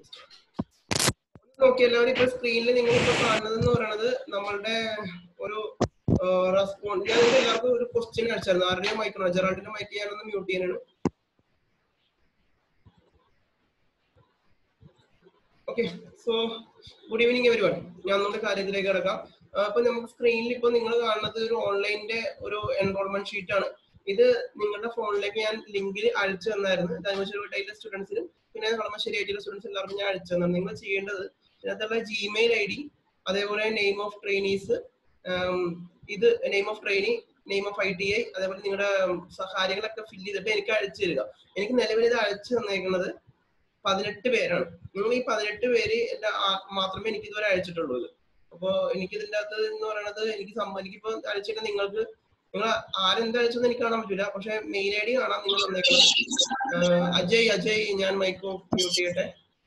നോക്കി എല്ലാവരും ഇപ്പൊ സ്ക്രീനിൽ നിങ്ങൾ ഇപ്പൊ കാണുന്നത് എന്ന് പറയുന്നത് നമ്മളുടെ ഒരു റെസ്പോണ്ട് ഞാൻ നിങ്ങൾക്ക് എല്ലാവർക്കും ഒരു ക്വസ്റ്റ്യൻ അയച്ചായിരുന്നു ആരുടെയും മൈക്കാണോ ജെറാൾഡിന്റെ മൈക്ക് ഞാനൊന്ന് മ്യൂട്ട് ചെയ്യാനാണ് okay so good evening everyone ഞാൻ നമ്മുടെ കാര്യത്തിലേക്ക് കിടക്കാം അപ്പൊ നമുക്ക് സ്ക്രീനിൽ ഇപ്പൊ നിങ്ങൾ കാണുന്നത് ഒരു ഓൺലൈനിന്റെ ഒരു എൻറോൾമെന്റ് ഷീറ്റ് ആണ് ഇത് നിങ്ങളുടെ ഫോണിലേക്ക് ഞാൻ ലിങ്കിൽ അയച്ചു തന്നായിരുന്നു ധനുശ്ശേരി സ്റ്റുഡൻസിനും പിന്നെ കളമശ്ശേരി ഐറ്റിയിലെ സ്റ്റുഡൻസ് എല്ലാവർക്കും ഞാൻ അയച്ചു തന്നാണ് നിങ്ങൾ ചെയ്യേണ്ടത് ഇതിനകത്തുള്ള ജിമെയിൽ ഐ ഡി അതേപോലെ നെയിം ഓഫ് ട്രെയിനീസ് ഇത് name of trainee name of I T I അതേപോലെ നിങ്ങളുടെ കാര്യങ്ങളൊക്കെ ഫില്ല് ചെയ്തിട്ട് എനിക്ക് അയച്ചു തരിക എനിക്ക് നിലവിൽ ഇത് അയച്ചു തന്നേക്കുന്നത് പതിനെട്ട് പേരാണ് നിങ്ങൾ ഈ പതിനെട്ട് പേര് എന്റെ ആ- മാത്രമേ എനിക്ക് ഇതുവരെ അയച്ചിട്ടുള്ളൂ ഇത് അപ്പൊ എനിക്ക് ഇതിന്റെ അകത്ത് എന്ന് പറയുന്നത് എനിക്ക് സംഭവം എനിക്കിപ്പോ അയച്ചിട്ട് നിങ്ങൾക്ക് നിങ്ങൾ ആരെന്ത് അയച്ചെന്ന് എനിക്ക് കാണാൻ പറ്റില്ല പക്ഷെ മെയിൽ ഐ ഡി കാണാൻ നിങ്ങൾ തന്നേക്കണം ആഹ് അജയ് അജയ് ഞാൻ മൈക്രോ മ്യൂട്ട് ചെയ്യട്ടെ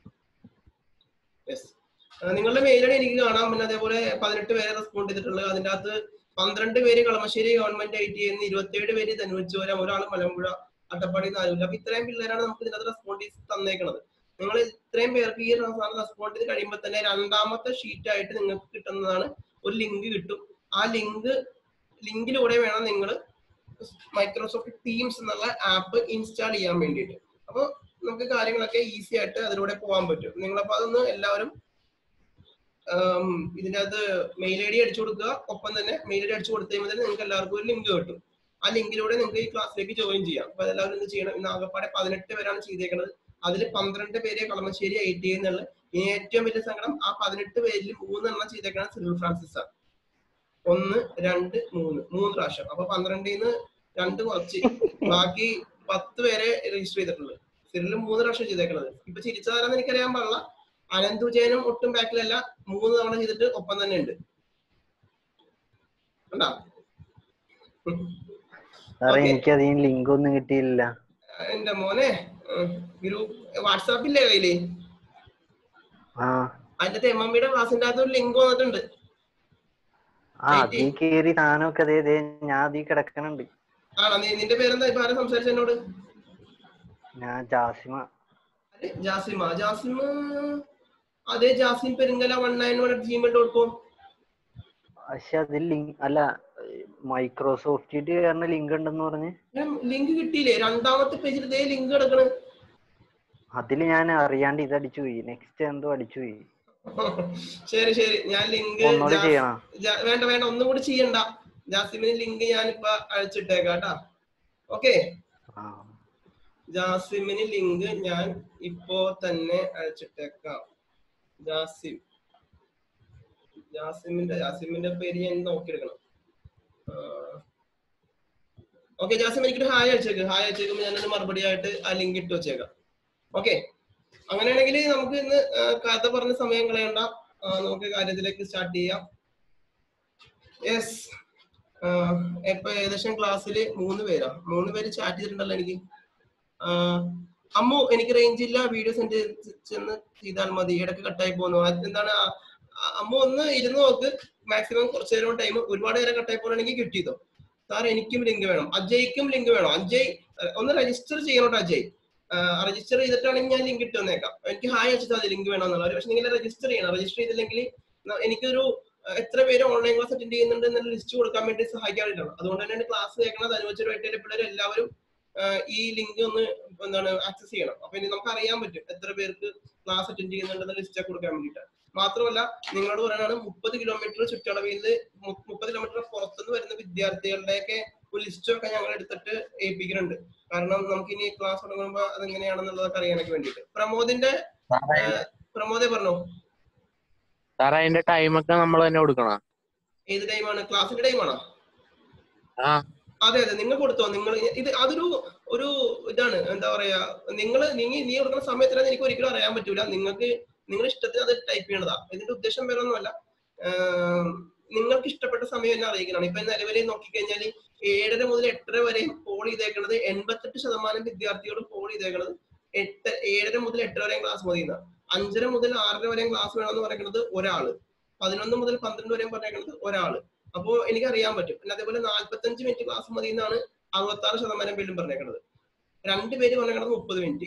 യെസ് നിങ്ങളുടെ മെയിൽ ഐ ഡി എനിക്ക് കാണാം പിന്നെ അതേപോലെ പതിനെട്ട് പേരെ റെസ്പോണ്ട് ചെയ്തിട്ടുള്ളത് അതിന്റെ അകത്ത് പന്ത്രണ്ട് പേര് കളമശ്ശേരി ഗവൺമെന്റ് ഐ ടി എന്ന് ഇരുപത്തിയേഴ് പേര് ധനുവച്ചോരം ഒരാൾ മലമ്പുഴ അട്ടപ്പാടി നാലുമില്ല അപ്പൊ ഇത്രയും പിള്ളേരാണ് നമുക്ക് ഇതിനകത്ത് റെസ്പോണ്ട് ചെയ്ത് തന്നേക്കുന്നത് നിങ്ങൾ ഇത്രയും പേർക്ക് ഈ സാധനം റെസ്പോണ്ട് ചെയ്ത് കഴിയുമ്പോൾ തന്നെ രണ്ടാമത്തെ ഷീറ്റ് ആയിട്ട് നിങ്ങൾക്ക് കിട്ടുന്നതാണ് ഒരു ലിങ്ക് കിട്ടും ആ ലിങ്ക് ലിങ്കിലൂടെ വേണം നിങ്ങൾ മൈക്രോസോഫ്റ്റ് ടീംസ് എന്നുള്ള ആപ്പ് ഇൻസ്റ്റാൾ ചെയ്യാൻ വേണ്ടിയിട്ട് അപ്പോൾ നമുക്ക് കാര്യങ്ങളൊക്കെ ഈസി ആയിട്ട് അതിലൂടെ പോകാൻ പറ്റും നിങ്ങളപ്പോൾ അതൊന്ന് എല്ലാവരും ആം, ഇതിന്റെ അകത്ത് മെയിൽ ഐ ഡി അടിച്ചു കൊടുക്കുക ഒപ്പം തന്നെ മെയിൽ ഐ ഡി അടിച്ചു കൊടുത്തു കഴിയുമ്പോൾ തന്നെ നിങ്ങൾക്ക് എല്ലാവർക്കും ഒരു ലിങ്ക് കിട്ടും ആ ലിങ്കിലൂടെ നിങ്ങൾക്ക് ഈ ക്ലാസ്സിലേക്ക് ജോയിൻ ചെയ്യാം അപ്പൊ എല്ലാവരും എന്ത് ചെയ്യണം ഇന്ന് ആകപ്പാടെ പതിനെട്ട് പേരാണ് ചെയ്തേക്കുന്നത് അതിൽ പന്ത്രണ്ട് പേരെ കളമശ്ശേരി ഐ ടി എന്നുള്ളത് ഇനി ഏറ്റവും വലിയ സങ്കടം ആ പതിനെട്ട് പേരിൽ മൂന്നെണ്ണം ചെയ്തേക്കുന്നത് സിറിൽ ഫ്രാൻസിസ് ആണ് ഒന്ന് രണ്ട് മൂന്ന് മൂന്ന് പ്രാവശ്യം അപ്പൊ പന്ത്രണ്ടിൽ നിന്ന് രണ്ട് കുറച്ച് ബാക്കി പത്ത് പേരെ രജിസ്റ്റർ ചെയ്തിട്ടുള്ളത് സിറിൽ മൂന്ന് പ്രാവശ്യം ചെയ്തേക്കുന്നത് ഇപ്പൊ ചിരിച്ചതാരെന്ന് എനിക്കറിയാൻ പാടില്ല അനന്ത് വിജയനും ഒട്ടും ബാക്കിലല്ല മൂന്ന് തവണ ചെയ്തിട്ട് ഒപ്പം തന്നെ ഉണ്ട് കണ്ടാ സാറേ Okay. എനിക്ക് അതിന് ലിങ്ക് ഒന്നും കിട്ടിയില്ല എന്റെ മോനെ ഗ്രൂപ്പ് വാട്സാപ്പില്ലേ കയ്യില് ആ അതിന്റെ എം എം ബിയുടെ ക്ലാസിന്റെ അകത്ത് ഒരു ലിങ്ക് വന്നിട്ടുണ്ട് ആ അതീ കേറി താനൊക്കെ അതേ ദേ ഞാൻ അതീ കിടക്കണുണ്ട് ആണോ നീ നിന്റെ പേരെന്താ ഇപ്പൊ ആരാ സംസാരിച്ച എന്നോട് ഞാൻ ജാസിമ അതെ, ജാസിമ ജാസിമ അതെ Jasim Peringala one nine one Gmail dot com പക്ഷെ അതിൽ ലിങ്ക് അല്ല മൈക്രോസോഫ്റ്റ് കയറുന്ന ലിങ്ക് ഉണ്ടെന്ന് പറഞ്ഞ് ലിങ്ക് കിട്ടിയില്ലേ രണ്ടാമത്തെ പേജിൽ ഇതേ ലിങ്ക് കിടക്കണ് അതിൽ ഞാൻ അറിയാണ്ട് ഇത് അടിച്ചു പോയി നെക്സ്റ്റ് എന്തോ അടിച്ചു പോയി ശരി ശരി ഞാൻ ലിങ്ക് ഒന്നുകൂടി ചെയ്യണോ വേണ്ട വേണ്ട ഒന്നും കൂടി ചെയ്യണ്ട ജാസിമിന് ലിങ്ക് ഞാനിപ്പോ അയച്ചിട്ടേക്കാം കേട്ടാ ഓക്കെ ആ ജാസിമിന് ലിങ്ക് ഞാൻ ഇപ്പോ തന്നെ അയച്ചിട്ടേക്കാം ജാസിം ജാസിമിന്റെ ജാസിമിന്റെ പേര് ഞാൻ നോക്കിയെടുക്കണം ഓക്കെ ജാസിം എനിക്കൊരു ഹായ് അയച്ചേക്ക് ഹായ് അയച്ചേക്കുമ്പോൾ ഞാനൊരു മറുപടി ആയിട്ട് ആ ലിങ്ക് ഇട്ട് വെച്ചേക്കാം ഓക്കെ അങ്ങനെയാണെങ്കിൽ നമുക്ക് ഇന്ന് ആ, കഥ പറഞ്ഞ സമയം കളയണ്ട ആ, നമുക്ക് കാര്യത്തിലേക്ക് സ്റ്റാർട്ട് ചെയ്യാം യെസ് ഇപ്പൊ ഏകദേശം ക്ലാസ്സിൽ മൂന്ന് പേരാ മൂന്ന് പേര് ചാറ്റ് ചെയ്തിട്ടുണ്ടല്ലോ എനിക്ക് ആ, അമ്മു എനിക്ക് റേഞ്ച് ഇല്ല വീഡിയോ സെൻഡ് ചെന്ന് ചെയ്താൽ മതി ഇടയ്ക്ക് കട്ടായി പോകുന്നു അത് എന്താണ് ആ, ആ, അമ്മു ഒന്ന് ഇരുന്ന് നോക്ക് മാക്സിമം കുറച്ച് നേരം ടൈം ഒരുപാട് നേരം കട്ടായി പോകുകയാണെങ്കിൽ കിട്ടിയതോ സാർ എനിക്കും ലിങ്ക് വേണം അജയ്ക്കും ലിങ്ക് വേണം അജയ് ആ, ഒന്ന് രജിസ്റ്റർ ചെയ്യണോട്ടോ അജയ് രജിസ്റ്റർ ചെയ്തിട്ടാണെങ്കിൽ ഞാൻ ലിങ്ക് ഇട്ട് തന്നേക്കാം എനിക്ക് ഹായ് അയച്ചിട്ട് മതി ലിങ്ക് വേണമെന്നുള്ളത് പക്ഷെ നിങ്ങൾ രജിസ്റ്റർ ചെയ്യണം രജിസ്റ്റർ ചെയ്തില്ലെങ്കിൽ ന- എനിക്കൊരു ആ, എത്ര പേര് ഓൺലൈൻ ക്ലാസ് അറ്റൻഡ് ചെയ്യുന്നുണ്ട് എന്നുള്ള ലിസ്റ്റ് കൊടുക്കാൻ വേണ്ടി സഹായിക്കാൻ വേണ്ടിയിട്ടാണ് അതുകൊണ്ട് തന്നെയാണ് ക്ലാസ് കേൾക്കുന്നത് അനുവദിച്ചവരായിട്ട് പിള്ളേർ എല്ലാവരും ആ, ഈ ലിങ്ക് ഒന്ന് എന്താണ് ആക്സസ് ചെയ്യണം അപ്പൊ ഇനി നമുക്ക് അറിയാൻ പറ്റും എത്ര പേർക്ക് ക്ലാസ് അറ്റൻഡ് ചെയ്യുന്നുണ്ടെന്ന ലിസ്റ്റ് കൊടുക്കാൻ വേണ്ടിയിട്ട് മാത്രമല്ല നിങ്ങളോട് പറയാനാണ് മുപ്പത് കിലോമീറ്റർ ചുറ്റളവിൽ മുപ്പത് കിലോമീറ്റർ പുറത്തുനിന്ന് വരുന്ന വിദ്യാർത്ഥികളുടെയൊക്കെ ഒരു ലിസ്റ്റൊക്കെ ഞങ്ങൾ എടുത്തിട്ട് ഏൽപ്പിക്കുന്നുണ്ട് കാരണം നമുക്ക് ഇനി ക്ലാസ് തുടങ്ങുമ്പോൾ അതെങ്ങനെയാണെന്നുള്ളതൊക്കെ അറിയാനൊക്കെ വേണ്ടിയിട്ട് പ്രമോദിന്റെ സാറേ ആ, പ്രമോദെ പറഞ്ഞോ സാറേ അതിന്റെ ടൈമൊക്കെ നമ്മൾ തന്നെ കൊടുക്കണം ഏത് ടൈമാണ് ക്ലാസ്സിന്റെ ടൈമാണോ ആ അതെ അതെ നിങ്ങൾ കൊടുത്തോ നിങ്ങൾ ഇത് അതൊരു ഒരു ഇതാണ് എന്താ പറയാ നിങ്ങൾ നീ നീ കൊടുക്കുന്ന സമയത്തിലാണ് എനിക്ക് ഒരിക്കലും അറിയാൻ പറ്റൂല നിങ്ങൾക്ക് നിങ്ങൾ ഇഷ്ടത്തിന് അത് ടൈപ്പ് ചെയ്യണതാ ഇതിന്റെ ഉദ്ദേശം വേറെ ഒന്നുമല്ല ആം, നിങ്ങൾക്ക് ഇഷ്ടപ്പെട്ട സമയം എന്നെ അറിയിക്കണം ഇപ്പൊ നിലവിൽ നോക്കിക്കഴിഞ്ഞാൽ ഏഴര മുതൽ എട്ടര വരെ പോൾ ചെയ്തേക്കുന്നത് എൺപത്തെട്ട് ശതമാനം വിദ്യാർത്ഥികളും പോൾ ചെയ്തേക്കുന്നത് എട്ട് ഏഴര മുതൽ എട്ടര വരെയും ക്ലാസ് മതി എന്നാ. അഞ്ചര മുതൽ ആറര വരെയും ക്ലാസ് വേണമെന്ന് പറയുന്നത് ഒരാള് പതിനൊന്ന് മുതൽ പന്ത്രണ്ട് വരെയും പറയുന്നത് ഒരാള് അപ്പോ എനിക്ക് അറിയാൻ പറ്റും പിന്നെ അതേപോലെ നാല്പത്തഞ്ച് മിനിറ്റ് ക്ലാസ് മതി എന്നാണ് അറുപത്തി ആറ് ശതമാനം പേരും പറഞ്ഞേക്കുന്നത് രണ്ട് പേര് പറഞ്ഞേക്കുന്നത് മുപ്പത് മിനിറ്റ്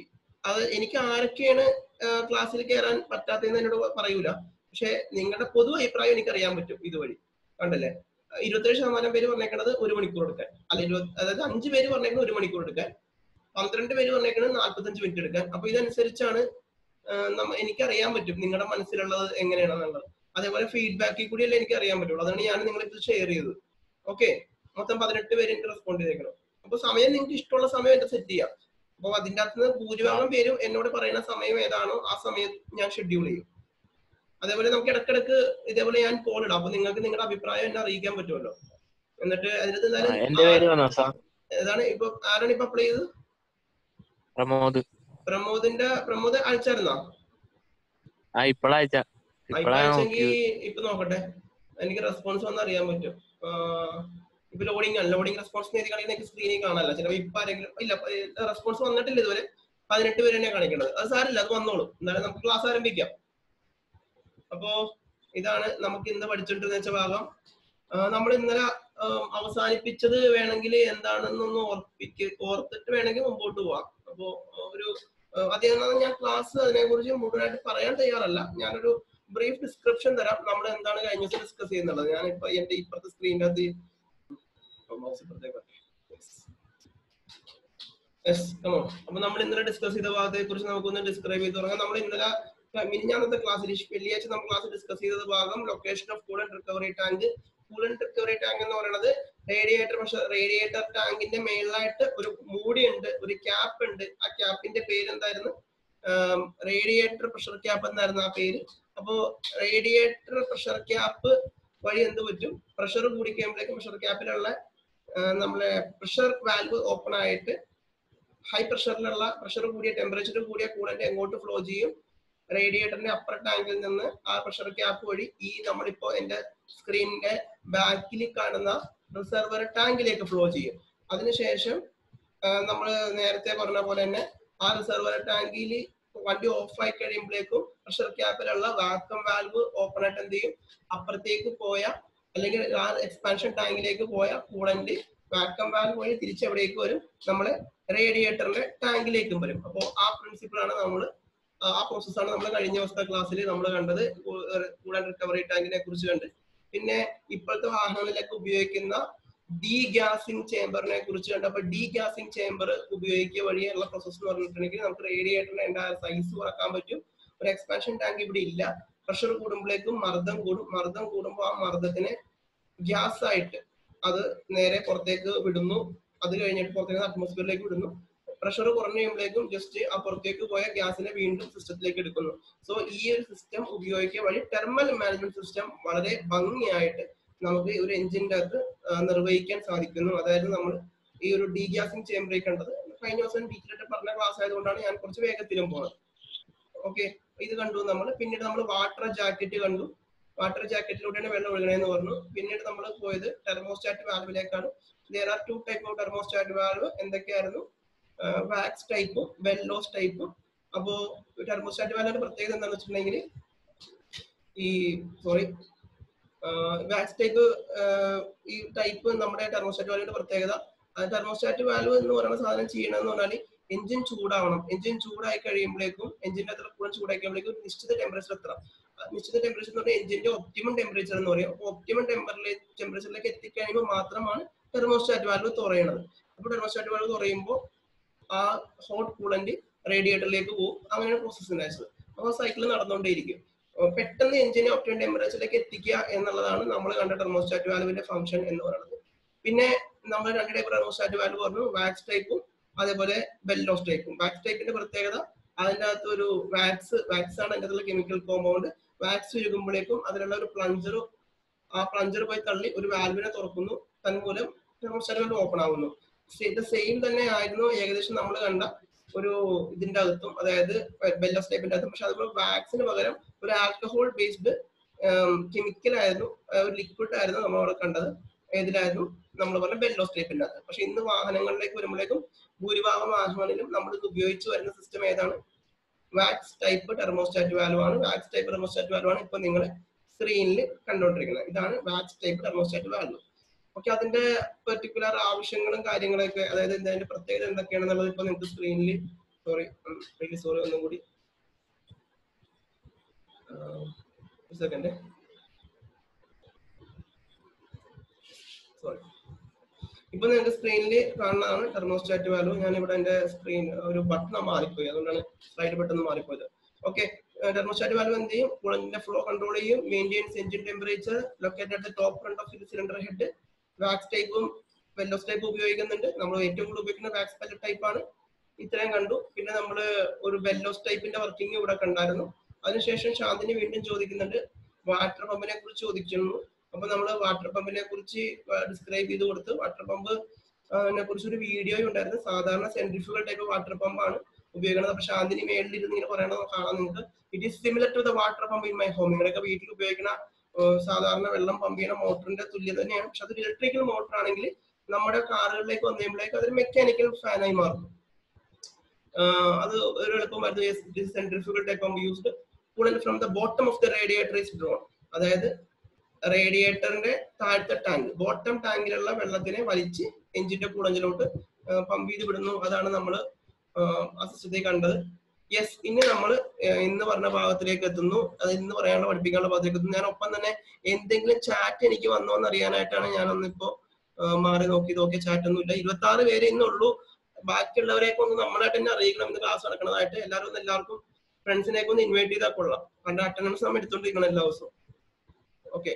അത് എനിക്ക് ആരൊക്കെയാണ് ക്ലാസ്സിൽ കയറാൻ പറ്റാത്തതെന്ന് എന്നോട് പറയൂല പക്ഷെ നിങ്ങളുടെ പൊതു അഭിപ്രായം എനിക്ക് അറിയാൻ പറ്റും ഇതുവഴി കണ്ടല്ലേ ഇരുപത്തേഴ് ശതമാനം പേര് പറഞ്ഞേക്കണത് ഒരു മണിക്കൂർ എടുക്കാൻ അല്ല ഇരുപത് അതായത് അഞ്ച് പേര് പറഞ്ഞേക്കുന്നത് ഒരു മണിക്കൂർ എടുക്കാൻ പന്ത്രണ്ട് പേര് പറഞ്ഞേക്കുന്നത് നാല്പത്തഞ്ച് മിനിറ്റ് എടുക്കാൻ അപ്പൊ ഇതനുസരിച്ചാണ് ആഹ് നമ്മ എനിക്കറിയാൻ പറ്റും നിങ്ങളുടെ മനസ്സിലുള്ളത് എങ്ങനെയാണെന്നുള്ളത് അതേപോലെ ഫീഡ്ബാക്കിൽ കൂടിയല്ലേ എനിക്ക് അറിയാൻ പറ്റുള്ളൂ അതാണ് ഞാൻ നിങ്ങളിത് ഷെയർ ചെയ്തത് ഓക്കെ മൊത്തം പതിനെട്ട് പേര് എനിക്ക് റെസ്പോണ്ട് ചെയ്തേക്കണം അപ്പൊ സമയം നിങ്ങൾക്ക് ഇഷ്ടമുള്ള സമയം എന്റെ സെറ്റ് ചെയ്യാം അപ്പൊ അതിന്റെ അകത്ത് ഭൂരിഭാഗം പേരും എന്നോട് പറയുന്ന സമയം ഏതാണോ ആ സമയം ഞാൻ ഷെഡ്യൂൾ ചെയ്യും അതേപോലെ നമുക്ക് ഇടക്കിടക്ക് ഇതേപോലെ ഞാൻ കോൾ ഇടാം അപ്പൊ നിങ്ങൾക്ക് നിങ്ങളുടെ അഭിപ്രായം എന്നെ അറിയിക്കാൻ പറ്റുമല്ലോ എന്നിട്ട് അതിനകത്ത് ആ, എന്തായാലും എന്റെ പേര് വന്നോ സാർ ഏതാണ് ഇപ്പൊ ആരാണ് ഇപ്പൊ അപ്ലൈ ചെയ്തത് പ്രമോദ് പ്രമോദിന്റെ പ്രമോദ് അയച്ചായിരുന്നോ ആ ഇപ്പഴയച്ച ആ, ഇപ്പൊ ഇപ്പഴാ അയച്ചെങ്കിൽ നോക്കിയത് ഇപ്പൊ നോക്കട്ടെ എനിക്ക് റെസ്പോൺസ് വന്ന് അറിയാൻ പറ്റും ആ, ഇപ്പൊ ലോഡിംഗ് ആണ് ലോഡിംഗ് റെസ്പോൺസ് എഴുതി കാണിക്കുന്ന എനിക്ക് സ്ക്രീനിൽ കാണാനല്ല ചിലപ്പോ ഇപ്പൊ ആരെങ്കിലും ഇല്ല റെസ്പോൺസ് വന്നിട്ടില്ല ഇതുവരെ പതിനെട്ട് പേര് തന്നെയാണ് കാണിക്കുന്നത് അത് സാരില്ല അത് വന്നോളും എന്നാലും നമുക്ക് ക്ലാസ് ആരംഭിക്കാം അപ്പോ ഇതാണ് നമുക്ക് ഇന്ന് പഠിച്ചിട്ടുണ്ടെന്ന് വെച്ച ഭാഗം നമ്മൾ ഇന്നലെ ആ, അവസാനിപ്പിച്ചത് വേണമെങ്കിൽ എന്താണെന്നൊന്ന് ഓർപ്പിക്ക് ഓർത്തിട്ട് വേണമെങ്കിൽ മുമ്പോട്ട് പോവാം അപ്പോ ആ, ഒരു ആ, അധികം ഞാൻ ക്ലാസ് അതിനെക്കുറിച്ച് മുഴുവനായിട്ട് പറയാൻ തയ്യാറല്ല ഞാനൊരു ബ്രീഫ് ഡിസ്ക്രിപ്ഷൻ തരാം നമ്മൾ എന്താണ് കഴിഞ്ഞ ദിവസം ഡിസ്കസ് ചെയ്യുന്നുള്ളത് ഞാൻ ഇപ്പൊ എന്റെ ഇപ്പുറത്തെ സ്ക്രീനിന്റെ അത് യെസ് കമോ അപ്പൊ നമ്മൾ ഇന്നലെ ഡിസ്കസ് ചെയ്ത ഭാഗത്തെ കുറിച്ച് നമുക്കൊന്ന് ഡിസ്ക്രൈബ് ചെയ്ത് തുടങ്ങാം നമ്മൾ ഇന്നലെ മിനിഞ്ഞാന്നത്തെ ക്ലാസ്സിൽ വെള്ളിയാഴ്ച നമ്മൾ ക്ലാസ് ഡിസ്കസ് ചെയ്ത ഭാഗം location of coolant recovery tank coolant recovery tank എന്ന് പറയുന്നത് റേഡിയേറ്റർ പക്ഷെ റേഡിയേറ്റർ ടാങ്കിന്റെ മേളിലായിട്ട് ഒരു മൂടി ഉണ്ട് ഒരു ക്യാപ്പ് ഉണ്ട് ആ ക്യാപ്പിന്റെ പേര് എന്തായിരുന്നു റേഡിയേറ്റർ പ്രഷർ ക്യാപ്പ് എന്നായിരുന്നു ആ പേര് അപ്പോ റേഡിയേറ്റർ പ്രഷർ ക്യാപ്പ് വഴി എന്ത് പറ്റും പ്രഷർ കൂടി കഴിയുമ്പോഴേക്കും പ്രഷർ ക്യാപ്പിലുള്ള നമ്മളെ പ്രഷർ വാൽവ് ഓപ്പൺ ആയിട്ട് ഹൈ പ്രഷറിലുള്ള പ്രഷർ കൂടിയ ടെമ്പറേച്ചർ കൂടിയ കൂളന്റ് എങ്ങോട്ട് ഫ്ലോ ചെയ്യും റേഡിയേറ്ററിന്റെ അപ്പർ ടാങ്കിൽ നിന്ന് ആ പ്രഷർ ക്യാപ്പ് വഴി ഈ നമ്മളിപ്പോ എന്റെ സ്ക്രീനിന്റെ ബാക്കിൽ കാണുന്ന റിസർവർ ടാങ്കിലേക്ക് ഫ്ലോ ചെയ്യും അതിനുശേഷം നമ്മൾ നേരത്തെ പറഞ്ഞ പോലെ തന്നെ ആ റിസർവർ ടാങ്കിൽ വണ്ടി ഓഫ് ആയി കഴിയുമ്പോഴേക്കും പ്രഷർ ക്യാപ്പിലുള്ള വാക്കം വാൽവ് ഓപ്പൺ ആയിട്ട് എന്ത് ചെയ്യും അപ്പുറത്തേക്ക് പോയ അല്ലെങ്കിൽ ആ എക്സ്പാൻഷൻ ടാങ്കിലേക്ക് പോയ കൂളന്റ് വാക്കം വാൽവ് വഴി തിരിച്ചെവിടേക്ക് വരും നമ്മളെ റേഡിയേറ്ററിന്റെ ടാങ്കിലേക്കും വരും അപ്പോൾ ആ പ്രിൻസിപ്പിൾ ആണ് നമ്മൾ ആ പ്രോസസ്സാണ് നമ്മൾ കഴിഞ്ഞ ദിവസത്തെ ക്ലാസ്സിൽ നമ്മൾ കണ്ടത് കൂളന്റ് റിക്കവറി ടാങ്കിനെ കുറിച്ച് കണ്ട് പിന്നെ ഇപ്പോഴത്തെ വാഹനങ്ങളിലൊക്കെ ഉപയോഗിക്കുന്ന ഡീ ഗ്യാസിംഗ് ചേമ്പറിനെ കുറിച്ച് കണ്ട് അപ്പൊ ഡീ ഗ്യാസിംഗ് ചേമ്പർ ഉപയോഗിക്കുക വഴിയുള്ള പ്രോസസ് എന്ന് പറഞ്ഞിട്ടുണ്ടെങ്കിൽ നമുക്ക് റേഡിയേറ്ററിന്റെ എൻ്റെ സൈസ് കുറക്കാൻ പറ്റും ഒരു എക്സ്പാൻഷൻ ടാങ്ക് ഇവിടെ ഇല്ല പ്രഷർ കൂടുമ്പോഴേക്കും മർദ്ദം കൂടും മർദ്ദം കൂടുമ്പോൾ ആ മർദ്ദത്തിനെ ഗ്യാസ് ആയിട്ട് അത് നേരെ പുറത്തേക്ക് വിടുന്നു അത് കഴിഞ്ഞിട്ട് പുറത്തേക്ക് അറ്റ്മോസ്ഫിയറിലേക്ക് വിടുന്നു പ്രഷർ കുറഞ്ഞു കഴിയുമ്പോഴേക്കും ജസ്റ്റ് ആ പുറത്തേക്ക് പോയ ഗ്യാസിനെ വീണ്ടും സിസ്റ്റത്തിലേക്ക് എടുക്കുന്നു സോ ഈ ഒരു സിസ്റ്റം ഉപയോഗിക്കുക വഴി തെർമൽ മാനേജ്മെന്റ് സിസ്റ്റം വളരെ ഭംഗിയായിട്ട് നമുക്ക് ഒരു എഞ്ചിന്റെ അകത്ത് നിർവഹിക്കാൻ സാധിക്കുന്നു അതായത് നമ്മൾ ഈ ഒരു ഡി ഗ്യാസിംഗ് ചേമ്പറിൽ കണ്ടത് കഴിഞ്ഞ ദിവസം ഡീറ്റെയിലായിട്ട് പറഞ്ഞ ക്ലാസ് ആയതുകൊണ്ടാണ് ഞാൻ കുറച്ച് വേഗത്തിലും പോകുന്നത് ഓക്കെ ഇത് കണ്ടു നമ്മൾ പിന്നീട് നമ്മൾ വാട്ടർ ജാക്കറ്റ് കണ്ടു വാട്ടർ ജാക്കറ്റിലൂടെയാണ് വെള്ളം ഒഴുകണേന്ന് പറഞ്ഞു പിന്നീട് നമ്മൾ പോയത് ടെർമോസ്റ്റാറ്റ് വാൽവിലേക്കാണ് there are two type of thermostat valve എന്തൊക്കെയായിരുന്നു വാക്സ് ടൈപ്പും വെല്ലോസ് ടൈപ്പും അപ്പോ ടെർമോസ്റ്റാറ്റ് വാൽവിന്റെ പ്രത്യേകത എന്താണെന്ന് വെച്ചിട്ടുണ്ടെങ്കിൽ ഈ സോറി വാക്സ് ടൈപ്പ് ഈ ടൈപ്പ് നമ്മുടെ ടെർമോസ്റ്റാറ്റ് വാൽവിന്റെ പ്രത്യേകത അത് ടെർമോസ്റ്റാറ്റ് വാൽവ് എന്ന് പറയുന്ന സാധനം ചെയ്യണമെന്ന് പറഞ്ഞാൽ എഞ്ചിൻ ചൂടാവണം എഞ്ചിൻ ചൂടായി കഴിയുമ്പോഴേക്കും എഞ്ചിന്റെ അത്ര കൂടുതൽ ചൂടായി കഴിയുമ്പോഴേക്കും നിശ്ചിത ടെമ്പറേച്ചർ എത്ര നിശ്ചിത ടെമ്പറേച്ചർ എന്ന് പറഞ്ഞാൽ എഞ്ചിന്റെ ഒപ്റ്റിമം ടെമ്പറേച്ചർ എന്ന് പറയും അപ്പോൾ ഒപ്റ്റിമം ടെമ്പറിലേക്ക് ടെമ്പറേച്ചറിലേക്ക് എത്തിക്കഴിയുമ്പോൾ മാത്രമാണ് തെർമോസ്റ്റാറ്റ് വാൽവ് തുറയണത് അപ്പോൾ തെർമോസ്റ്റാറ്റ് വാൽവ് തുറയുമ്പോൾ ആ ഹോട്ട് കൂളന്റ് റേഡിയേറ്ററിലേക്ക് പോകും അങ്ങനെയാണ് പ്രോസസ്സ് ഉണ്ടായത് അപ്പോൾ സൈക്കിൾ നടന്നുകൊണ്ടേയിരിക്കും പെട്ടെന്ന് എഞ്ചിനെ ഒപ്റ്റിമം ടെമ്പറേച്ചറിലേക്ക് എത്തിക്കുക എന്നുള്ളതാണ് നമ്മൾ കണ്ട തെർമോസ്റ്റാറ്റ് വാൽവിന്റെ ഫംഗ്ഷൻ എന്ന് പറയുന്നത് പിന്നെ നമ്മൾ രണ്ട് ടൈപ്പ് തെർമോസ്റ്റാറ്റ് വാൽവ് പറഞ്ഞു വാക്സ് ടൈപ്പും അതേപോലെ ബെല്ലോസ് ടൈപ്പും വാക്സ് ടൈപ്പിന്റെ പ്രത്യേകത അതിൻ്റെ അകത്ത് ഒരു വാക്സ് വാക്സ് ആണ് അതിൻ്റെ അകത്തുള്ള കെമിക്കൽ കോമ്പൗണ്ട് വാക്സ് ചുരുക്കുമ്പോഴേക്കും അതിലുള്ള ഒരു പ്ലഞ്ചർ ആ പ്ലഞ്ചർ പോയി തള്ളി ഒരു വാൽവിനെ തുറക്കുന്നു തന്മൂലം തെർമോസ്റ്റാറ്റ് വാൽവ് ഓപ്പൺ ആവുന്നു സെയിം തന്നെ ആയിരുന്നു ഏകദേശം നമ്മൾ കണ്ട ഒരു ഇതിന്റെ അകത്തും അതായത് ബെല്ലോസ് ടൈപ്പിന്റെ അകത്തും പക്ഷെ അതുപോലെ വാക്സിന് പകരം ഒരു ആൽക്കഹോൾ ബേസ്ഡ് കെമിക്കൽ ആയിരുന്നു ഒരു ലിക്വിഡ് ആയിരുന്നു നമ്മൾ അവിടെ കണ്ടത് ഏതിലായിരുന്നു നമ്മൾ പറഞ്ഞ ബെല്ലോസ് ടൈപ്പിന്റെ അകത്ത് പക്ഷെ ഇന്ന് വാഹനങ്ങളിലേക്ക് വരുമ്പോഴേക്കും ഭൂരിഭാഗം വാഹനങ്ങളിലും നമ്മൾ ഇത് ഉപയോഗിച്ച് വരുന്ന സിസ്റ്റം ഏതാണ് വാക്സ് ടൈപ്പ് ടെർമോസ്റ്റാറ്റ് വാൽവ് ആണ് വാക്സ് ടൈപ്പ് ടെർമോസ്റ്റാറ്റ് വാൽവ് ആണ് ഇപ്പൊ നിങ്ങൾ സ്ക്രീനിൽ കണ്ടുകൊണ്ടിരിക്കുന്നത് ഇതാണ് wax type thermostat valve okay അതിന്റെ പെർട്ടിക്കുലർ ആവശ്യങ്ങളും കാര്യങ്ങളൊക്കെ അതായത് ഇതിന്റെ പ്രത്യേകത എന്തൊക്കെയാണെന്നുള്ളത് ഇപ്പൊ നിങ്ങൾക്ക് സ്ക്രീനിൽ സോറി റിയലി സോറി ഒന്നും കൂടി സെക്കൻഡ് സോറി ഇപ്പൊ നിങ്ങൾക്ക് സ്ക്രീനിൽ കാണുന്നതാണ് തെർമോസ്റ്റാറ്റ് വാൽവ് ഞാൻ ഇവിടെ എന്റെ സ്ക്രീൻ ഒരു ബട്ടൺ മാറിപ്പോയി അതുകൊണ്ടാണ് സ്ലൈഡ് പെട്ടെന്ന് മാറിപ്പോയത് ഓക്കെ തെർമോസ്റ്റാറ്റ് വാൽവ് എന്ത് ചെയ്യും കൂളന്റിന്റെ ഫ്ലോ കൺട്രോൾ ചെയ്യും maintains engine temperature located at top front of cylinder head wax ടൈപ്പും വെല്ലോസ് ടൈപ്പ് ഉപയോഗിക്കുന്നുണ്ട് നമ്മൾ ഏറ്റവും കൂടുതൽ ഉപയോഗിക്കുന്ന വാക്സ് പല്ലറ്റ് ടൈപ്പ് ആണ് ഇത്രയും കണ്ടു പിന്നെ നമ്മൾ ഒരു വെല്ലോസ് ടൈപ്പിന്റെ വർക്കിംഗ് ഇവിടെ കണ്ടായിരുന്നു അതിനുശേഷം ശാന്തിനി വീണ്ടും ചോദിക്കുന്നുണ്ട് വാട്ടർ പമ്പിനെ കുറിച്ച് ചോദിക്കുന്നു അപ്പൊ നമ്മൾ വാട്ടർ പമ്പിനെ കുറിച്ച് ഡിസ്ക്രൈബ് ചെയ്ത് കൊടുത്ത് വാട്ടർ പമ്പ് കുറിച്ച് ഒരു വീഡിയോ ഉണ്ടായിരുന്നു സാധാരണ സെൻട്രിഫ്യൂഗൽ ടൈപ്പ് വാട്ടർ പമ്പാണ് ഉപയോഗിക്കുന്നത് അപ്പൊ ശാന്തിനി മേളിൽ ഇരുന്ന് ഇങ്ങനെ പറയണത് കാണാൻ നിങ്ങൾക്ക് it is similar to the water pump in my home നിങ്ങളൊക്കെ വീട്ടിൽ ഉപയോഗിക്കുന്ന ഏഹ്, സാധാരണ വെള്ളം പമ്പ് ചെയ്യുന്ന മോട്ടറിന്റെ തുല്യത തന്നെയാണ് പക്ഷെ അതൊരു ഇലക്ട്രിക്കൽ മോട്ടർ ആണെങ്കിൽ നമ്മുടെ കാറുകളിലേക്ക് വന്നു കഴിയുമ്പോഴേക്ക് അതൊരു മെക്കാനിക്കൽ ഫാനായി മാറും ആഹ് അത് ഒരു എളുപ്പമായിരുന്നു സെൻട്രിഫ്യൂഗൽ ടൈപ്പ് പമ്പ് യൂസ്ഡ് കൂടാതെ from the bottom of the radiator is drawn അതായത് റേഡിയേറ്ററിന്റെ താഴത്തെ ടാങ്ക് ബോട്ടം ടാങ്കിലുള്ള വെള്ളത്തിനെ വലിച്ച് എഞ്ചിന്റെ കൂടഞ്ചിലോട്ട് പമ്പ് ചെയ്ത് വിടുന്നു അതാണ് നമ്മൾ അസിസ്റ്റത്തിൽ കണ്ടത് യെസ് ഇനി നമ്മൾ ഇന്ന് പറഞ്ഞ ഭാഗത്തിലേക്ക് എത്തുന്നു അത് ഇന്ന് പറയാനുള്ള പഠിപ്പിക്കാനുള്ള ഭാഗത്തിലേക്ക് എത്തുന്നു ഞാൻ ഒപ്പം തന്നെ എന്തെങ്കിലും ചാറ്റ് എനിക്ക് വന്നോ എന്ന് അറിയാനായിട്ടാണ് ഞാനൊന്നിപ്പോ ആഹ് മാറി നോക്കി നോക്കിയ ചാറ്റ് ഒന്നുമില്ല ഇരുപത്തി ആറ് പേര് ഇന്നുള്ളൂ ബാക്കിയുള്ളവരെയൊക്കെ ഒന്ന് നമ്മളായിട്ട് തന്നെ അറിയിക്കണം ഇന്ന് ക്ലാസ് നടക്കുന്നതായിട്ട് എല്ലാവരും ഒന്ന് എല്ലാവർക്കും ഫ്രണ്ട്സിനെയൊക്കെ ഒന്ന് ഇൻവൈറ്റ് ചെയ്താൽ കൊള്ളാം കാരണം അറ്റൻഡൻസ് നമ്മൾ എടുത്തോണ്ടിരിക്കണം എല്ലാ ദിവസവും okay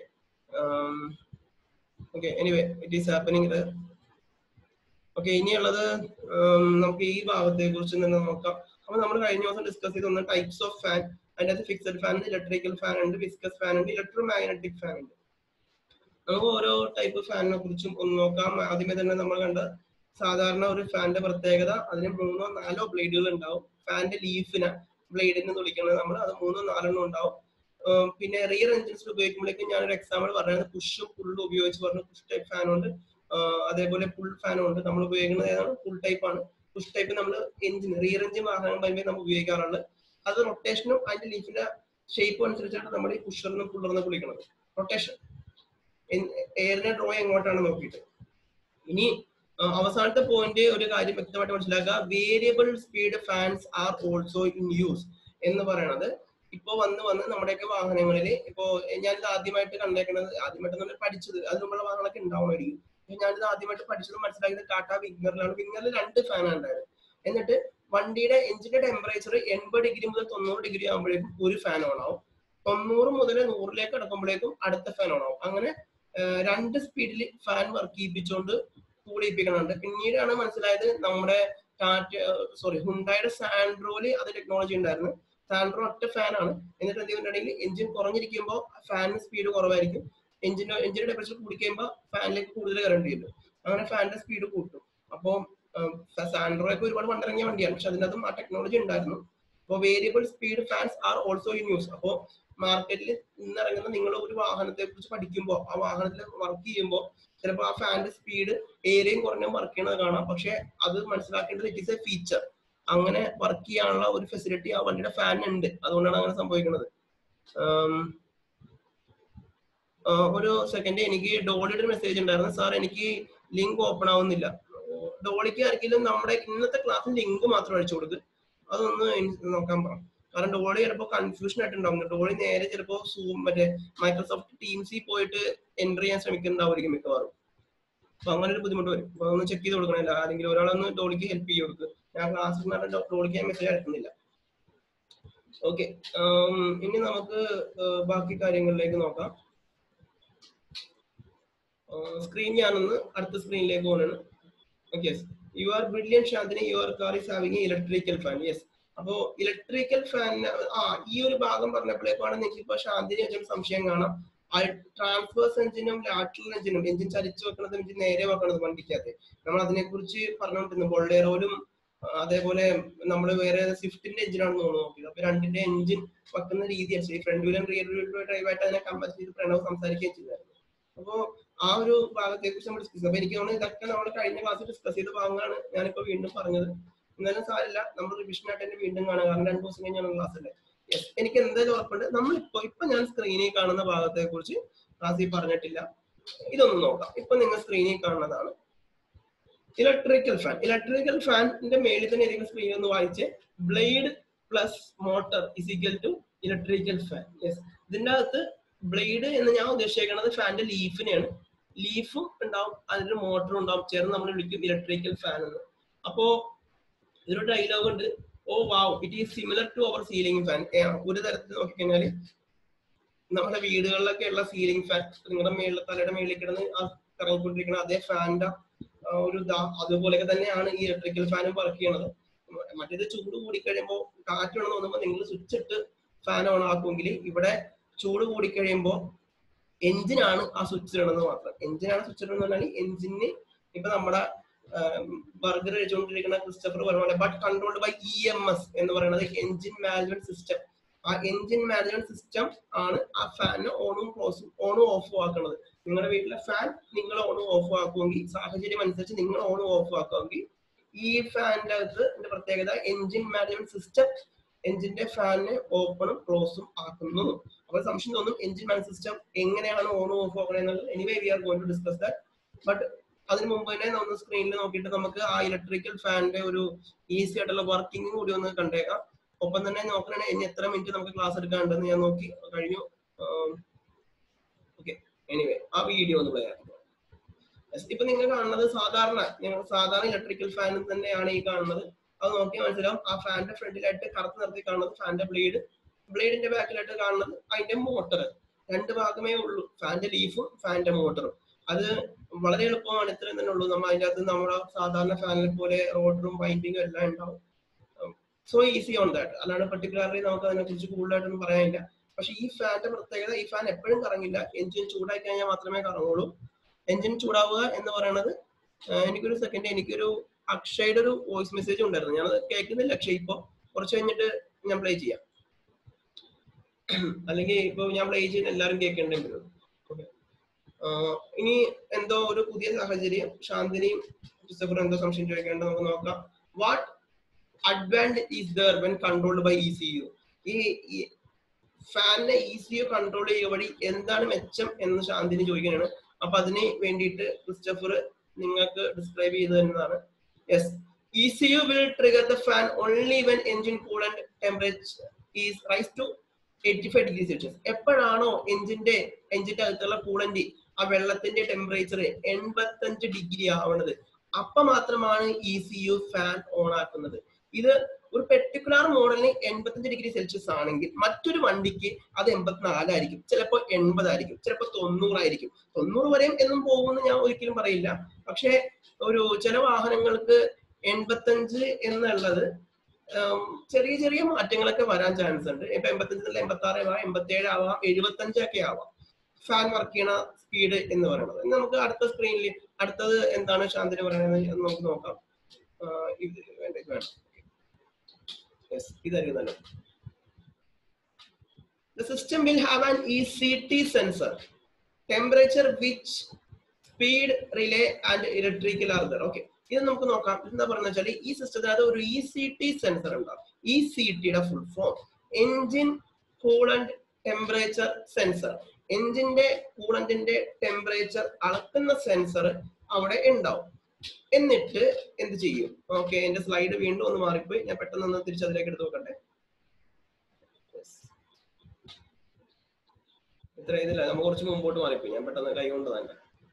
okay anyway it is happening okay ഇനിയുള്ളത് ഉം, നമുക്ക് ഈ ഭാഗത്തെ കുറിച്ച് തന്നെ നോക്കാം അപ്പൊ നമ്മൾ കഴിഞ്ഞ ദിവസം ഡിസ്കസ് ചെയ്ത ഒന്ന് ടൈപ്സ് ഓഫ് ഫാൻ അതിന്റെ അകത്ത് ഫിക്സഡ് ഫാൻ ഉണ്ട് ഇലക്ട്രിക്കൽ ഫാൻ ഉണ്ട് വിസ്കസ് ഫാൻ ഉണ്ട് ഇലക്ട്രോ മാഗ്നറ്റിക് ഫാൻ ഉണ്ട് നമുക്ക് ഓരോ ടൈപ്പ് ഫാനിനെ കുറിച്ചും ഒന്ന് നോക്കാം ആദ്യമേ തന്നെ നമ്മൾ കണ്ട സാധാരണ ഒരു ഫാനിന്റെ പ്രത്യേകത അതിന് മൂന്നോ നാലോ ബ്ലേഡുകൾ ഉണ്ടാവും ഫാനിന്റെ ലീഫിന് ബ്ലേഡിന് വിളിക്കുന്നത് നമ്മൾ അത് മൂന്നോ നാലെണ്ണം ഉണ്ടാവും ഉം, പിന്നെ റിയർ എഞ്ചിൻസിൽ ഉപയോഗിക്കുമ്പോഴേക്കും ഞാനൊരു എക്സാമ്പിൾ പറഞ്ഞത് പുഷും പുള്ളും ഉപയോഗിച്ച് പറഞ്ഞു പുഷ് ടൈപ്പ് ഫാൻ ഉണ്ട് ആഹ് അതേപോലെ പുൾ ഫാനും ഉണ്ട് നമ്മൾ ഉപയോഗിക്കുന്നത് ഏതാണ് പുൾ ടൈപ്പ് ആണ് പുഷ് ടൈപ്പ് നമ്മൾ എഞ്ചിൻ റിയർ എഞ്ചിൻ വാഹനങ്ങൾ വരുമ്പോൾ നമ്മൾ ഉപയോഗിക്കാറുള്ളത് അത് റൊട്ടേഷനും അതിന്റെ ലീഫിന്റെ ഷേപ്പ് അനുസരിച്ചാണ് നമ്മൾ ഈ പുഷറിനും പുള്ളറിനും വിളിക്കുന്നത് റൊട്ടേഷൻ എയറിന്റെ ഡ്രോ എങ്ങോട്ടാണ് നോക്കിയിട്ട് ഇനി ആ, അവസാനത്തെ പോയിന്റ് ഒരു കാര്യം വ്യക്തമായിട്ട് മനസ്സിലാക്കുക variable speed fans are also in use എന്ന് പറയണത് ഇപ്പോ വന്ന് വന്ന് നമ്മുടെയൊക്കെ വാഹനങ്ങളിൽ ഇപ്പോ ഞാനിത് ആദ്യമായിട്ട് കണ്ടേക്കണത് ആദ്യമായിട്ട് നമ്മൾ പഠിച്ചത് അത് നമ്മുടെ വാഹനങ്ങളൊക്കെ ഉണ്ടാവുമായിരിക്കും പക്ഷെ ഞാനിത് ആദ്യമായിട്ട് പഠിച്ചത് മനസ്സിലാക്കിയത് ടാറ്റ വിഗ്നറിലാണ് വിഗ്നറിൽ രണ്ട് ഫാനാണ് ഉണ്ടായത് എന്നിട്ട് വണ്ടിയുടെ എഞ്ചിന്റെ ടെമ്പറേച്ചർ എൺപത് ഡിഗ്രി മുതൽ തൊണ്ണൂറ് ഡിഗ്രി ആകുമ്പോഴേക്കും ഒരു ഫാൻ ഓൺ ആവും തൊണ്ണൂറ് മുതൽ നൂറിലേക്ക് അടക്കുമ്പോഴേക്കും അടുത്ത ഫാൻ ഓൺ ആവും അങ്ങനെ ആ, രണ്ട് സ്പീഡിൽ ഫാൻ വർക്ക് ചെയ്യിപ്പിച്ചുകൊണ്ട് കൂൾ ചെയ്യിപ്പിക്കണുണ്ട് പിന്നീടാണ് മനസ്സിലായത് നമ്മുടെ ടാറ്റ സോറി ഹുണ്ടായുടെ സാൻഡ്രോയില് അത് ടെക്നോളജി ഉണ്ടായിരുന്നു സാൻഡ്രോ ഒറ്റ ഫാൻ ആണ് എന്നിട്ട് എന്ത് ചെയ്തിട്ടുണ്ടെങ്കിൽ എഞ്ചിൻ കുറഞ്ഞിരിക്കുമ്പോൾ ഫാനിന് സ്പീഡ് കുറവായിരിക്കും എഞ്ചിന്റെ എഞ്ചിന്റെ ടെമ്പറേച്ചർ കൂടിക്കഴിയുമ്പോൾ ഫാനിലേക്ക് കൂടുതൽ കറണ്ട് കിട്ടും അങ്ങനെ ഫാനിന്റെ സ്പീഡ് കൂട്ടും അപ്പോൾ സാൻഡ്രോ ഒക്കെ ഒരുപാട് പണ്ടിറങ്ങിയ വണ്ടിയാണ് പക്ഷെ അതിനകത്തും ആ ടെക്നോളജി ഉണ്ടായിരുന്നു അപ്പോൾ variable speed fans are also in use അപ്പോൾ മാർക്കറ്റിൽ ഇന്നിറങ്ങുന്ന നിങ്ങൾ ഒരു വാഹനത്തെ കുറിച്ച് പഠിക്കുമ്പോൾ ആ വാഹനത്തിൽ വർക്ക് ചെയ്യുമ്പോൾ ചിലപ്പോൾ ആ ഫാനിന്റെ സ്പീഡ് ഏരിയയും കുറഞ്ഞ വർക്ക് ചെയ്യണത് കാണാം പക്ഷെ അത് മനസ്സിലാക്കേണ്ടത് ഇറ്റ് ഇസ് എ ഫീച്ചർ അങ്ങനെ വർക്ക് ചെയ്യാനുള്ള ഒരു ഫെസിലിറ്റി ആ വണ്ടിയുടെ ഫാനിന് ഉണ്ട് അതുകൊണ്ടാണ് അങ്ങനെ സംഭവിക്കുന്നത് ആം, ആ, ഒരു സെക്കൻഡ് എനിക്ക് ഡോളിയുടെ ഒരു മെസ്സേജ് ഉണ്ടായിരുന്നു സാർ എനിക്ക് ലിങ്ക് ഓപ്പൺ ആവുന്നില്ല ഡോളിക്ക് ആർക്കെങ്കിലും നമ്മുടെ ഇന്നത്തെ ക്ലാസ്സിൽ ലിങ്ക് മാത്രം അടിച്ചു കൊടുക്ക് അതൊന്ന് എനിക്ക് നോക്കാൻ പറ കാരണം ഡോളി ചിലപ്പോൾ കൺഫ്യൂഷൻ ആയിട്ടുണ്ടാവും ഡോളി നേരെ ചിലപ്പോൾ സൂം മറ്റേ മൈക്രോസോഫ്റ്റ് ടീംസിൽ പോയിട്ട് എൻ്റർ ചെയ്യാൻ ശ്രമിക്കുന്നുണ്ടാവുമായിരിക്കും മിക്കവാറും അപ്പൊ അങ്ങനെ ഒരു ബുദ്ധിമുട്ട് വരും അപ്പൊ ഒന്ന് ചെക്ക് ചെയ്ത് കൊടുക്കണമല്ലോ ആരെങ്കിലും ഒരാളൊന്ന് ഡോളിക്ക് ഹെൽപ്പ് ചെയ്ത് കൊടുക്കുക ഞാൻ ക്ലാസ്സിൽ ഡോളിക്ക് ഞാൻ മെസ്സേജ് അയക്കുന്നില്ല ഓക്കെ ഇനി നമുക്ക് ആ, ബാക്കി കാര്യങ്ങളിലേക്ക് നോക്കാം സ്ക്രീൻ ഞാനൊന്ന് അടുത്ത സ്ക്രീനിലേക്ക് പോകണാണ് okay you are brilliant Shanthini your car is having electrical fan yes അപ്പോ ഇലക്ട്രിക്കൽ ഫാൻ ആ ഈ ഒരു ഭാഗം പറഞ്ഞപ്പോഴേക്കാണ് നിങ്ങൾക്ക് ഇപ്പൊ ശാന്തിനി വെച്ചൊരു സംശയം കാണാം ട്രാൻസ്ഫേഴ്സ് എഞ്ചിനും ലാറ്ററൽ എഞ്ചിനും എഞ്ചിൻ ചരിച്ചു വെക്കണതും എഞ്ചിൻ നേരെ വെക്കണതും വണ്ടിക്കകത്ത് നമ്മൾ അതിനെ കുറിച്ച് പറഞ്ഞുകൊണ്ടിരുന്നു ബൊള്ളേറോയിലും അതേപോലെ നമ്മൾ വേറെ സ്വിഫ്റ്റിന്റെ എഞ്ചിനാണെന്ന് തോന്നുന്നു നോക്കിയത് അപ്പൊ രണ്ടിന്റെ എഞ്ചിൻ വെക്കുന്ന രീതി അനുസരിച്ച് ഫ്രണ്ട് വീലും റിയർ വീലും ഡ്രൈവ് ആയിട്ട് അതിനെ കമ്പയർ ചെയ്ത് പ്രണവ് സംസാരിക്കുകയും ചെയ്തായിരുന്നു അപ്പോ ആ ഒരു ഭാഗത്തെ കുറിച്ച് നമ്മൾ ഡിസ്കസ് അപ്പൊ എനിക്ക് തോന്നുന്നു ഇതൊക്കെ നമ്മൾ കഴിഞ്ഞ ക്ലാസ്സിൽ ഡിസ്കസ് ചെയ്ത ഭാഗങ്ങളാണ് ഞാനിപ്പോ വീണ്ടും പറഞ്ഞത് എന്നാലും സാരില്ല നമ്മൾ റിവിഷനായിട്ട് തന്നെ വീണ്ടും കാണാം കാരണം രണ്ടു ദിവസം കഴിഞ്ഞാണ് ക്ലാസ് അല്ലേ യെസ് എനിക്ക് എന്തായാലും ഉറപ്പുണ്ട് നമ്മളിപ്പോ ഇപ്പൊ ഞാൻ സ്ക്രീനിൽ കാണുന്ന ഭാഗത്തെ കുറിച്ച് ക്ലാസ്സിൽ പറഞ്ഞിട്ടില്ല ഇതൊന്നും നോക്കാം ഇപ്പൊ നിങ്ങൾ സ്ക്രീനിൽ കാണുന്നതാണ് ഇലക്ട്രിക്കൽ ഫാൻ ഇലക്ട്രിക്കൽ ഫാനിന്റെ മേളിൽ തന്നെ ഏതെങ്കിലും സ്ക്രീൻ ഒന്ന് വായിച്ച് blade plus motor is equal to electrical fan yes ഇതിന്റെ അകത്ത് ബ്ലേഡ് എന്ന് ഞാൻ ഉദ്ദേശിക്കുന്നത് ഫാനിന്റെ ലീഫിനെയാണ് ലീഫും ഉണ്ടാവും അതിന്റെ മോട്ടറും ഉണ്ടാവും ചേർന്ന് നമ്മൾ വിളിക്കും ഇലക്ട്രിക്കൽ ഫാൻ എന്ന് അപ്പോ ഇതൊരു ഡയലോഗ് ഉണ്ട് oh wow it is similar to our ceiling fan ഒരു തരത്തിൽ നോക്കിക്കഴിഞ്ഞാല് നമ്മുടെ വീടുകളിലൊക്കെ ഉള്ള സീലിംഗ് ഫാൻ നിങ്ങളുടെ മേളിൽ തലയുടെ മേളിൽ കിടന്ന് ആ കറങ്ങിക്കൊണ്ടിരിക്കുന്ന അതേ ഫാനിന്റെ ഒരു ഇതാ അതുപോലെയൊക്കെ തന്നെയാണ് ഈ ഇലക്ട്രിക്കൽ ഫാനും വർക്ക് ചെയ്യണത് മറ്റേത് ചൂട് കൂടിക്കഴിയുമ്പോൾ കാറ്റ് വേണം തോന്നുമ്പോൾ നിങ്ങൾ സ്വിച്ച് ഇട്ട് ഫാൻ ഓൺ ആക്കുമെങ്കിൽ ഇവിടെ ചൂട് കൂടിക്കഴിയുമ്പോൾ എഞ്ചിനാണ് ആ സ്വിച്ച് ഇടണമെന്ന് മാത്രം എഞ്ചിനാണ് സ്വിച്ച് ഇടണമെന്ന് പറഞ്ഞാൽ എഞ്ചിന് ഇപ്പൊ നമ്മുടെ ബർഗർ കഴിച്ചുകൊണ്ടിരിക്കുന്ന ക്രിസ്റ്റഫർ പറഞ്ഞ പോലെ but controlled by E M S എന്ന് പറയുന്നത് എഞ്ചിൻ മാനേജ്മെന്റ് സിസ്റ്റം ആ എഞ്ചിൻ മാനേജ്മെന്റ് സിസ്റ്റം ആണ് ആ ഫാനിന് ഓണും ക്ലോസും ഓണും ഓഫും ആക്കുന്നത് നിങ്ങളുടെ വീട്ടിലെ ഫാൻ നിങ്ങൾ ഓണും ഓഫ് ആക്കുമെങ്കിൽ സാഹചര്യം അനുസരിച്ച് നിങ്ങൾ ഓണും ഓഫ് ആക്കുമെങ്കിൽ ഈ ഫാനിന്റെ അകത്ത് ഇതിന്റെ പ്രത്യേകത എഞ്ചിൻ മാനേജ്മെന്റ് സിസ്റ്റം എഞ്ചിന്റെ ഫാനിനെ ഓപ്പണും ക്ലോസും ആക്കുന്നു അപ്പൊ സംശയം തോന്നും എഞ്ചിൻ മാനേജ് സിസ്റ്റം എങ്ങനെയാണ് ഓണും ഓഫ് ആക്കണത് എന്നുള്ളത് anyway we are going to discuss that but അതിന് മുമ്പ് തന്നെ നമ്മൾ സ്ക്രീനിൽ നോക്കിയിട്ട് നമുക്ക് ആ ഇലക്ട്രിക്കൽ ഫാനിന്റെ ഒരു ഈസി ആയിട്ടുള്ള വർക്കിംഗ് കൂടി ഒന്ന് കണ്ടേക്കാം ഒപ്പം തന്നെ നോക്കണേ ഇനി എത്ര മിനിറ്റ് നമുക്ക് ക്ലാസ് എടുക്കാനുണ്ടെന്ന് ഞാൻ നോക്കി കഴിഞ്ഞു ഓക്കെ എനിവേ ആ വീഡിയോ ഒന്ന് പ്ലേ ആക്കി Yes, ഇപ്പൊ നിങ്ങൾ കാണുന്നത് സാധാരണ ഞങ്ങൾ സാധാരണ ഇലക്ട്രിക്കൽ ഫാൻ തന്നെയാണ് ഈ കാണുന്നത് അത് നോക്കിയാൽ മനസ്സിലാവും ആ ഫാനിന്റെ ഫ്രണ്ടിലായിട്ട് കറുത്ത് നിർത്തി കാണുന്നത് ഫാനിന്റെ ബ്ലേഡ് ബ്ലേഡിന്റെ ബാക്കിലായിട്ട് കാണുന്നത് അതിന്റെ മോട്ടർ രണ്ട് ഭാഗമേ ഉള്ളൂ ഫാനിന്റെ ലീഫും ഫാനിന്റെ മോട്ടറും അത് വളരെ എളുപ്പമാണ് ഇത്രയും തന്നെ ഉള്ളൂ നമ്മൾ അതിന്റെ അകത്ത് നമ്മുടെ സാധാരണ ഫാനിലെ പോലെ റോഡറും വൈൻഡിങ്ങും എല്ലാം ഉണ്ടാവും സോ ഈസി ഓൺ ദാറ്റ് അല്ലാണ്ട് പെർട്ടിക്കുലർലി നമുക്ക് അതിനെ കുറിച്ച് കൂടുതലായിട്ടൊന്നും പറയാനില്ല പക്ഷെ ഈ ഫാനിന്റെ പ്രത്യേകത ഈ ഫാൻ എപ്പോഴും കറങ്ങില്ല എഞ്ചിൻ ചൂടായി കഴിഞ്ഞാൽ മാത്രമേ കറങ്ങുള്ളൂ എഞ്ചിൻ ചൂടാവുക എന്ന് പറയുന്നത് ആഹ് എനിക്കൊരു സെക്കൻഡ് എനിക്കൊരു അക്ഷയുടെ ഒരു വോയിസ് മെസ്സേജ് ഉണ്ടായിരുന്നു ഞാനത് കേൾക്കുന്നില്ല അക്ഷയ് ഇപ്പൊ കുറച്ച് കഴിഞ്ഞിട്ട് ഞാൻ പ്ലേ ചെയ്യാം അല്ലെങ്കിൽ ഇപ്പൊ ഞാൻ പ്ലേ ചെയ്യുന്ന എല്ലാവരും കേൾക്കേണ്ടെങ്കിലും Okay. ആഹ് ഇനി എന്തോ ഒരു പുതിയ സാഹചര്യം ശാന്തിനിയും ക്രിസ്റ്റഫറും എന്തോ സംശയം ചോദിക്കേണ്ടത് നമുക്ക് നോക്കാം what advantage is there when controlled by E C U ഈ ഫാനിനെ ഇ സി യു കൺട്രോൾ ചെയ്യുക വഴി എന്താണ് മെച്ചം എന്ന് ശാന്തിനി ചോദിക്കുകയാണ് അപ്പൊ അതിന് വേണ്ടിയിട്ട് ക്രിസ്റ്റഫർ നിങ്ങൾക്ക് ഡിസ്ക്രൈബ് ചെയ്തു തരുന്നതാണ് yes E C U will trigger the fan only when engine coolant temperature is rise to eighty five degree celsius എപ്പോഴാണോ എഞ്ചിന്റെ എഞ്ചിന്റെ അകത്തുള്ള കൂളന്റ് ആ വെള്ളത്തിന്റെ ടെമ്പറേച്ചർ എൺപത്തഞ്ച് ഡിഗ്രി ആവണത് അപ്പൊ മാത്രമാണ് E C U fan on ആക്കുന്നത് ഇത് ഒരു പെർട്ടിക്കുലർ മോഡലിന് എൺപത്തഞ്ച് ഡിഗ്രി സെൽഷ്യസ് ആണെങ്കിൽ മറ്റൊരു വണ്ടിക്ക് അത് എൺപത്തിനാലായിരിക്കും ചിലപ്പോൾ എൺപതായിരിക്കും ചിലപ്പോൾ തൊണ്ണൂറായിരിക്കും തൊണ്ണൂറ് വരെയും എന്നും പോകുമെന്ന് ഞാൻ ഒരിക്കലും പറയില്ല പക്ഷേ ഒരു ചില വാഹനങ്ങൾക്ക് എൺപത്തഞ്ച് എന്നുള്ളത് ഉം, ചെറിയ ചെറിയ മാറ്റങ്ങളൊക്കെ വരാൻ ചാൻസ് ഉണ്ട് ഇപ്പൊ എൺപത്തഞ്ചിൽ എൺപത്തി ആറ് ആവാം എൺപത്തി ഏഴ് ആവാം എഴുപത്തഞ്ചൊക്കെ ആവാം ഫാൻ വർക്ക് ചെയ്യണ സ്പീഡ് എന്ന് പറയുന്നത് ഇനി നമുക്ക് അടുത്ത സ്ക്രീനിൽ അടുത്തത് എന്താണ് ശാന്തിന് പറയുന്നത് എന്ന് നമുക്ക് നോക്കാം ആഹ് ഇത് വേണ്ട ഇത് വേണം യെസ് ഇതായിരിക്കും നല്ലത് The system will have an ECT sensor, temperature, which speed, relay and electrical are there. Okay. ഇത് നമുക്ക് നോക്കാം എന്താ പറയുക വെച്ചാൽ ഈ സിസ്റ്റത്തിനകത്ത് ഒരു ഇ സി ടി സെൻസർ ഉണ്ടാവും ഇ സി ടിയുടെ full form engine coolant temperature sensor എൻജിന്റെ കൂളന്റിന്റെ ടെമ്പറേച്ചർ അളക്കുന്ന സെൻസർ അവിടെ ഉണ്ടാവും എന്നിട്ട് എന്ത് ചെയ്യും ഓക്കെ എന്റെ സ്ലൈഡ് വീണ്ടും ഒന്ന് മാറിപ്പോയി ഞാൻ പെട്ടെന്ന് ഒന്ന് തിരിച്ച് അതിലേക്ക് എടുത്ത് നോക്കട്ടെ Yes. ഇത്ര ഇതില്ല നമ്മൾ കുറച്ച് മുമ്പോട്ട് മാറിപ്പോയി ഞാൻ പെട്ടെന്ന് കൈ കൊണ്ട് തന്നെ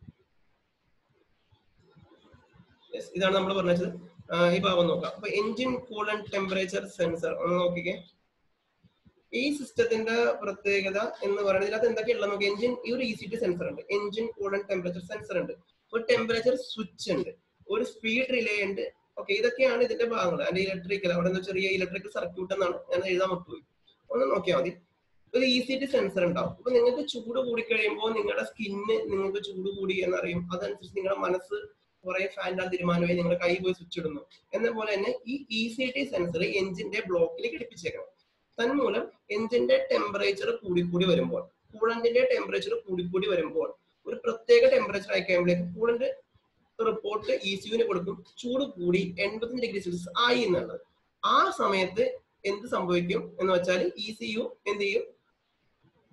യെസ് ഇതാണ് നമ്മൾ പറഞ്ഞത് ഈ ഭാഗം നോക്കാം അപ്പൊ എഞ്ചിൻ കൂളൻ ടെമ്പറേച്ചർ സെൻസർ ഒന്ന് നോക്കിക്കേ ഈ സിസ്റ്റത്തിന്റെ പ്രത്യേകത എന്ന് പറയുന്നത് ഇതിനകത്ത് എന്തൊക്കെയുള്ള നോക്കി എഞ്ചിൻ ഈ ഒരു ഇ സി ടി സെൻസർ ഉണ്ട് എഞ്ചിൻ കൂളൻ ടെമ്പറേച്ചർ സെൻസർ ഉണ്ട് ഒരു ടെമ്പറേച്ചർ സ്വിച്ച് ഉണ്ട് ഒരു സ്പീഡ് റിലേ ഉണ്ട് ഓക്കെ ഇതൊക്കെയാണ് ഇതിന്റെ ഭാഗങ്ങൾ അതിന്റെ ഇലക്ട്രിക്കൽ അവിടെ നിന്ന് ചെറിയ ഇലക്ട്രിക്കൽ സർക്യൂട്ട് എന്നാണ് ഞാൻ എഴുതാൻ വിട്ടുപോയി ഒന്ന് നോക്കിയാൽ മതി ഒരു ഇ സി ടി സെൻസർ ഉണ്ടാവും അപ്പൊ നിങ്ങൾക്ക് ചൂട് കൂടിക്കഴിയുമ്പോൾ നിങ്ങളുടെ സ്കിന്ന് നിങ്ങൾക്ക് ചൂട് കൂടി എന്നറിയും അതനുസരിച്ച് നിങ്ങളുടെ മനസ്സ് കുറെ ഫാൻ്റെ തീരുമാനമായി നിങ്ങളുടെ കൈ പോയി സ്വിച്ച് ഇടുന്നു എന്ന പോലെ തന്നെ ഈ ഇ സി ടി സെൻസർ എഞ്ചിന്റെ ബ്ലോക്കിൽ ഘടിപ്പിച്ചേക്കണം തന്മൂലം എഞ്ചിന്റെ ടെമ്പറേച്ചർ കൂടിക്കൂടി വരുമ്പോൾ കൂളന്റിന്റെ ടെമ്പറേച്ചർ കൂടിക്കൂടി വരുമ്പോൾ ഒരു പ്രത്യേക ടെമ്പറേച്ചർ ആയി കഴിയുമ്പോഴേക്ക് കൂളന്റ് റിപ്പോർട്ട് ഇ സിയുവിന് കൊടുക്കും ചൂട് കൂടി എൺപത്തഞ്ച് ഡിഗ്രി സെൽഷ്യസ് ആയി എന്നുള്ളത് ആ സമയത്ത് എന്ത് സംഭവിക്കും എന്ന് വെച്ചാൽ ഇ സി യു എന്ത് ചെയ്യും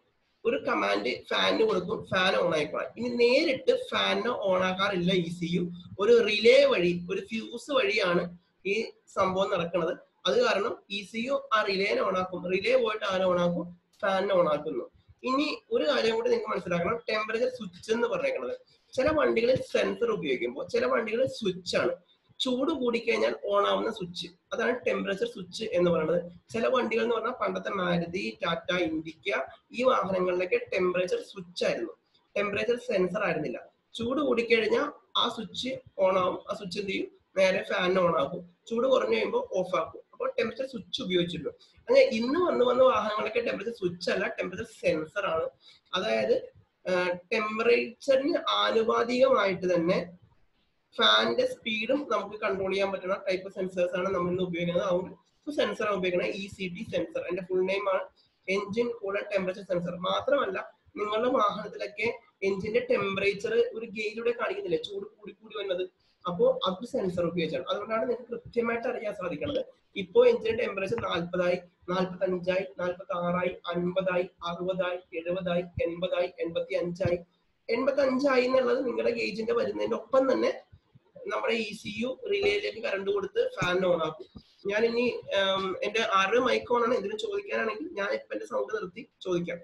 ഒരു കമാൻഡ് ഫാനിന് കൊടുക്കും ഫാൻ ഓൺ ആയിക്കോളാം ഇനി നേരിട്ട് ഫാനിനെ ഓൺ ആക്കാറില്ല ഇ സി യു ഒരു റിലേ വഴി ഒരു ഫ്യൂസ് വഴിയാണ് ഈ സംഭവം നടക്കുന്നത് അത് കാരണം ഇ സി യു ആ റിലേനെ ഓൺ ആക്കും റിലേ പോയിട്ട് ആരെ ഓൺ ആക്കും ഫാനിനെ ഓൺ ആക്കുന്നു ഇനി ഒരു കാര്യം കൂടി നിങ്ങൾക്ക് മനസ്സിലാക്കണം ടെമ്പറേച്ചർ സ്വിച്ച് എന്ന് പറഞ്ഞേക്കുന്നത് ചില വണ്ടികളിൽ സെൻസർ ഉപയോഗിക്കുമ്പോൾ ചില വണ്ടികളിൽ സ്വിച്ച് ആണ് ചൂട് കൂടിക്കഴിഞ്ഞാൽ ഓൺ ആവുന്ന സ്വിച്ച് അതാണ് ടെമ്പറേച്ചർ സ്വിച്ച് എന്ന് പറയുന്നത് ചില വണ്ടികൾ എന്ന് പറഞ്ഞാൽ പണ്ടത്തെ മാരുതി ടാറ്റ ഇൻഡിക്ക ഈ വാഹനങ്ങളിലൊക്കെ ടെമ്പറേച്ചർ സ്വിച്ച് ആയിരുന്നു ടെമ്പറേച്ചർ സെൻസർ ആയിരുന്നില്ല ചൂട് കൂടിക്കഴിഞ്ഞാൽ ആ സ്വിച്ച് ഓൺ ആവും ആ സ്വിച്ച് എന്ത് ചെയ്യും നേരെ ഫാനിന് ഓൺ ആക്കും ചൂട് കുറഞ്ഞു കഴിയുമ്പോൾ ഓഫ് ആക്കും അപ്പോൾ ടെമ്പറേച്ചർ സ്വിച്ച് ഉപയോഗിച്ചിരുന്നു അങ്ങനെ ഇന്ന് വന്ന് വന്ന വാഹനങ്ങളൊക്കെ ടെമ്പറേച്ചർ സ്വിച്ച് അല്ല ടെമ്പറേച്ചർ സെൻസർ ആണ് അതായത് ടെമ്പറേച്ചറിന് ആനുപാതികമായിട്ട് തന്നെ ഫാനിന്റെ സ്പീഡും നമുക്ക് കൺട്രോൾ ചെയ്യാൻ പറ്റുന്ന ടൈപ്പ് സെൻസേഴ്സ് ആണ് നമ്മൾ ഇന്ന് ഉപയോഗിക്കുന്നത് അതുകൊണ്ട് സെൻസർ ആണ് ഉപയോഗിക്കുന്നത് ഇ സി ടി സെൻസർ എന്റെ ഫുൾ നെയിം ആണ് എഞ്ചിൻ കൂളർ ടെമ്പറേച്ചർ സെൻസർ മാത്രമല്ല നിങ്ങളുടെ വാഹനത്തിലൊക്കെ എഞ്ചിന്റെ ടെമ്പറേച്ചർ ഒരു ഗെയിലൂടെ കാണിക്കുന്നില്ലേ ചൂട് കൂടി കൂടി വരുന്നത് അപ്പോൾ അത് സെൻസർ ഉപയോഗിച്ചാണ് അതുകൊണ്ടാണ് നിങ്ങൾക്ക് കൃത്യമായിട്ട് അറിയാൻ സാധിക്കുന്നത് ഇപ്പോ എഞ്ചിന്റെ ടെമ്പറേച്ചർ നാൽപ്പതായി നാൽപ്പത്തി അഞ്ചായി നാൽപ്പത്തി ആറായി അൻപതായി അറുപതായി എഴുപതായി എൺപതായി എൺപത്തി അഞ്ചായി എൺപത്തി അഞ്ചായി എന്നുള്ളത് നിങ്ങളുടെ ഗേജിന്റെ വരുന്നതിന്റെ ഒപ്പം തന്നെ നമ്മുടെ ഇ സി യു റിലേയിലേക്ക് കറണ്ട് കൊടുത്ത് ഫാൻ ഓൺ ആക്കും ഞാൻ ഇനി ഉം, എന്റെ ആറ് മൈക്ക് ഓൺ ആണ് ഇതിന് ചോദിക്കാനാണെങ്കിൽ ഞാൻ ഇപ്പൊ എന്റെ സൗണ്ട് നിർത്തി ചോദിക്കാം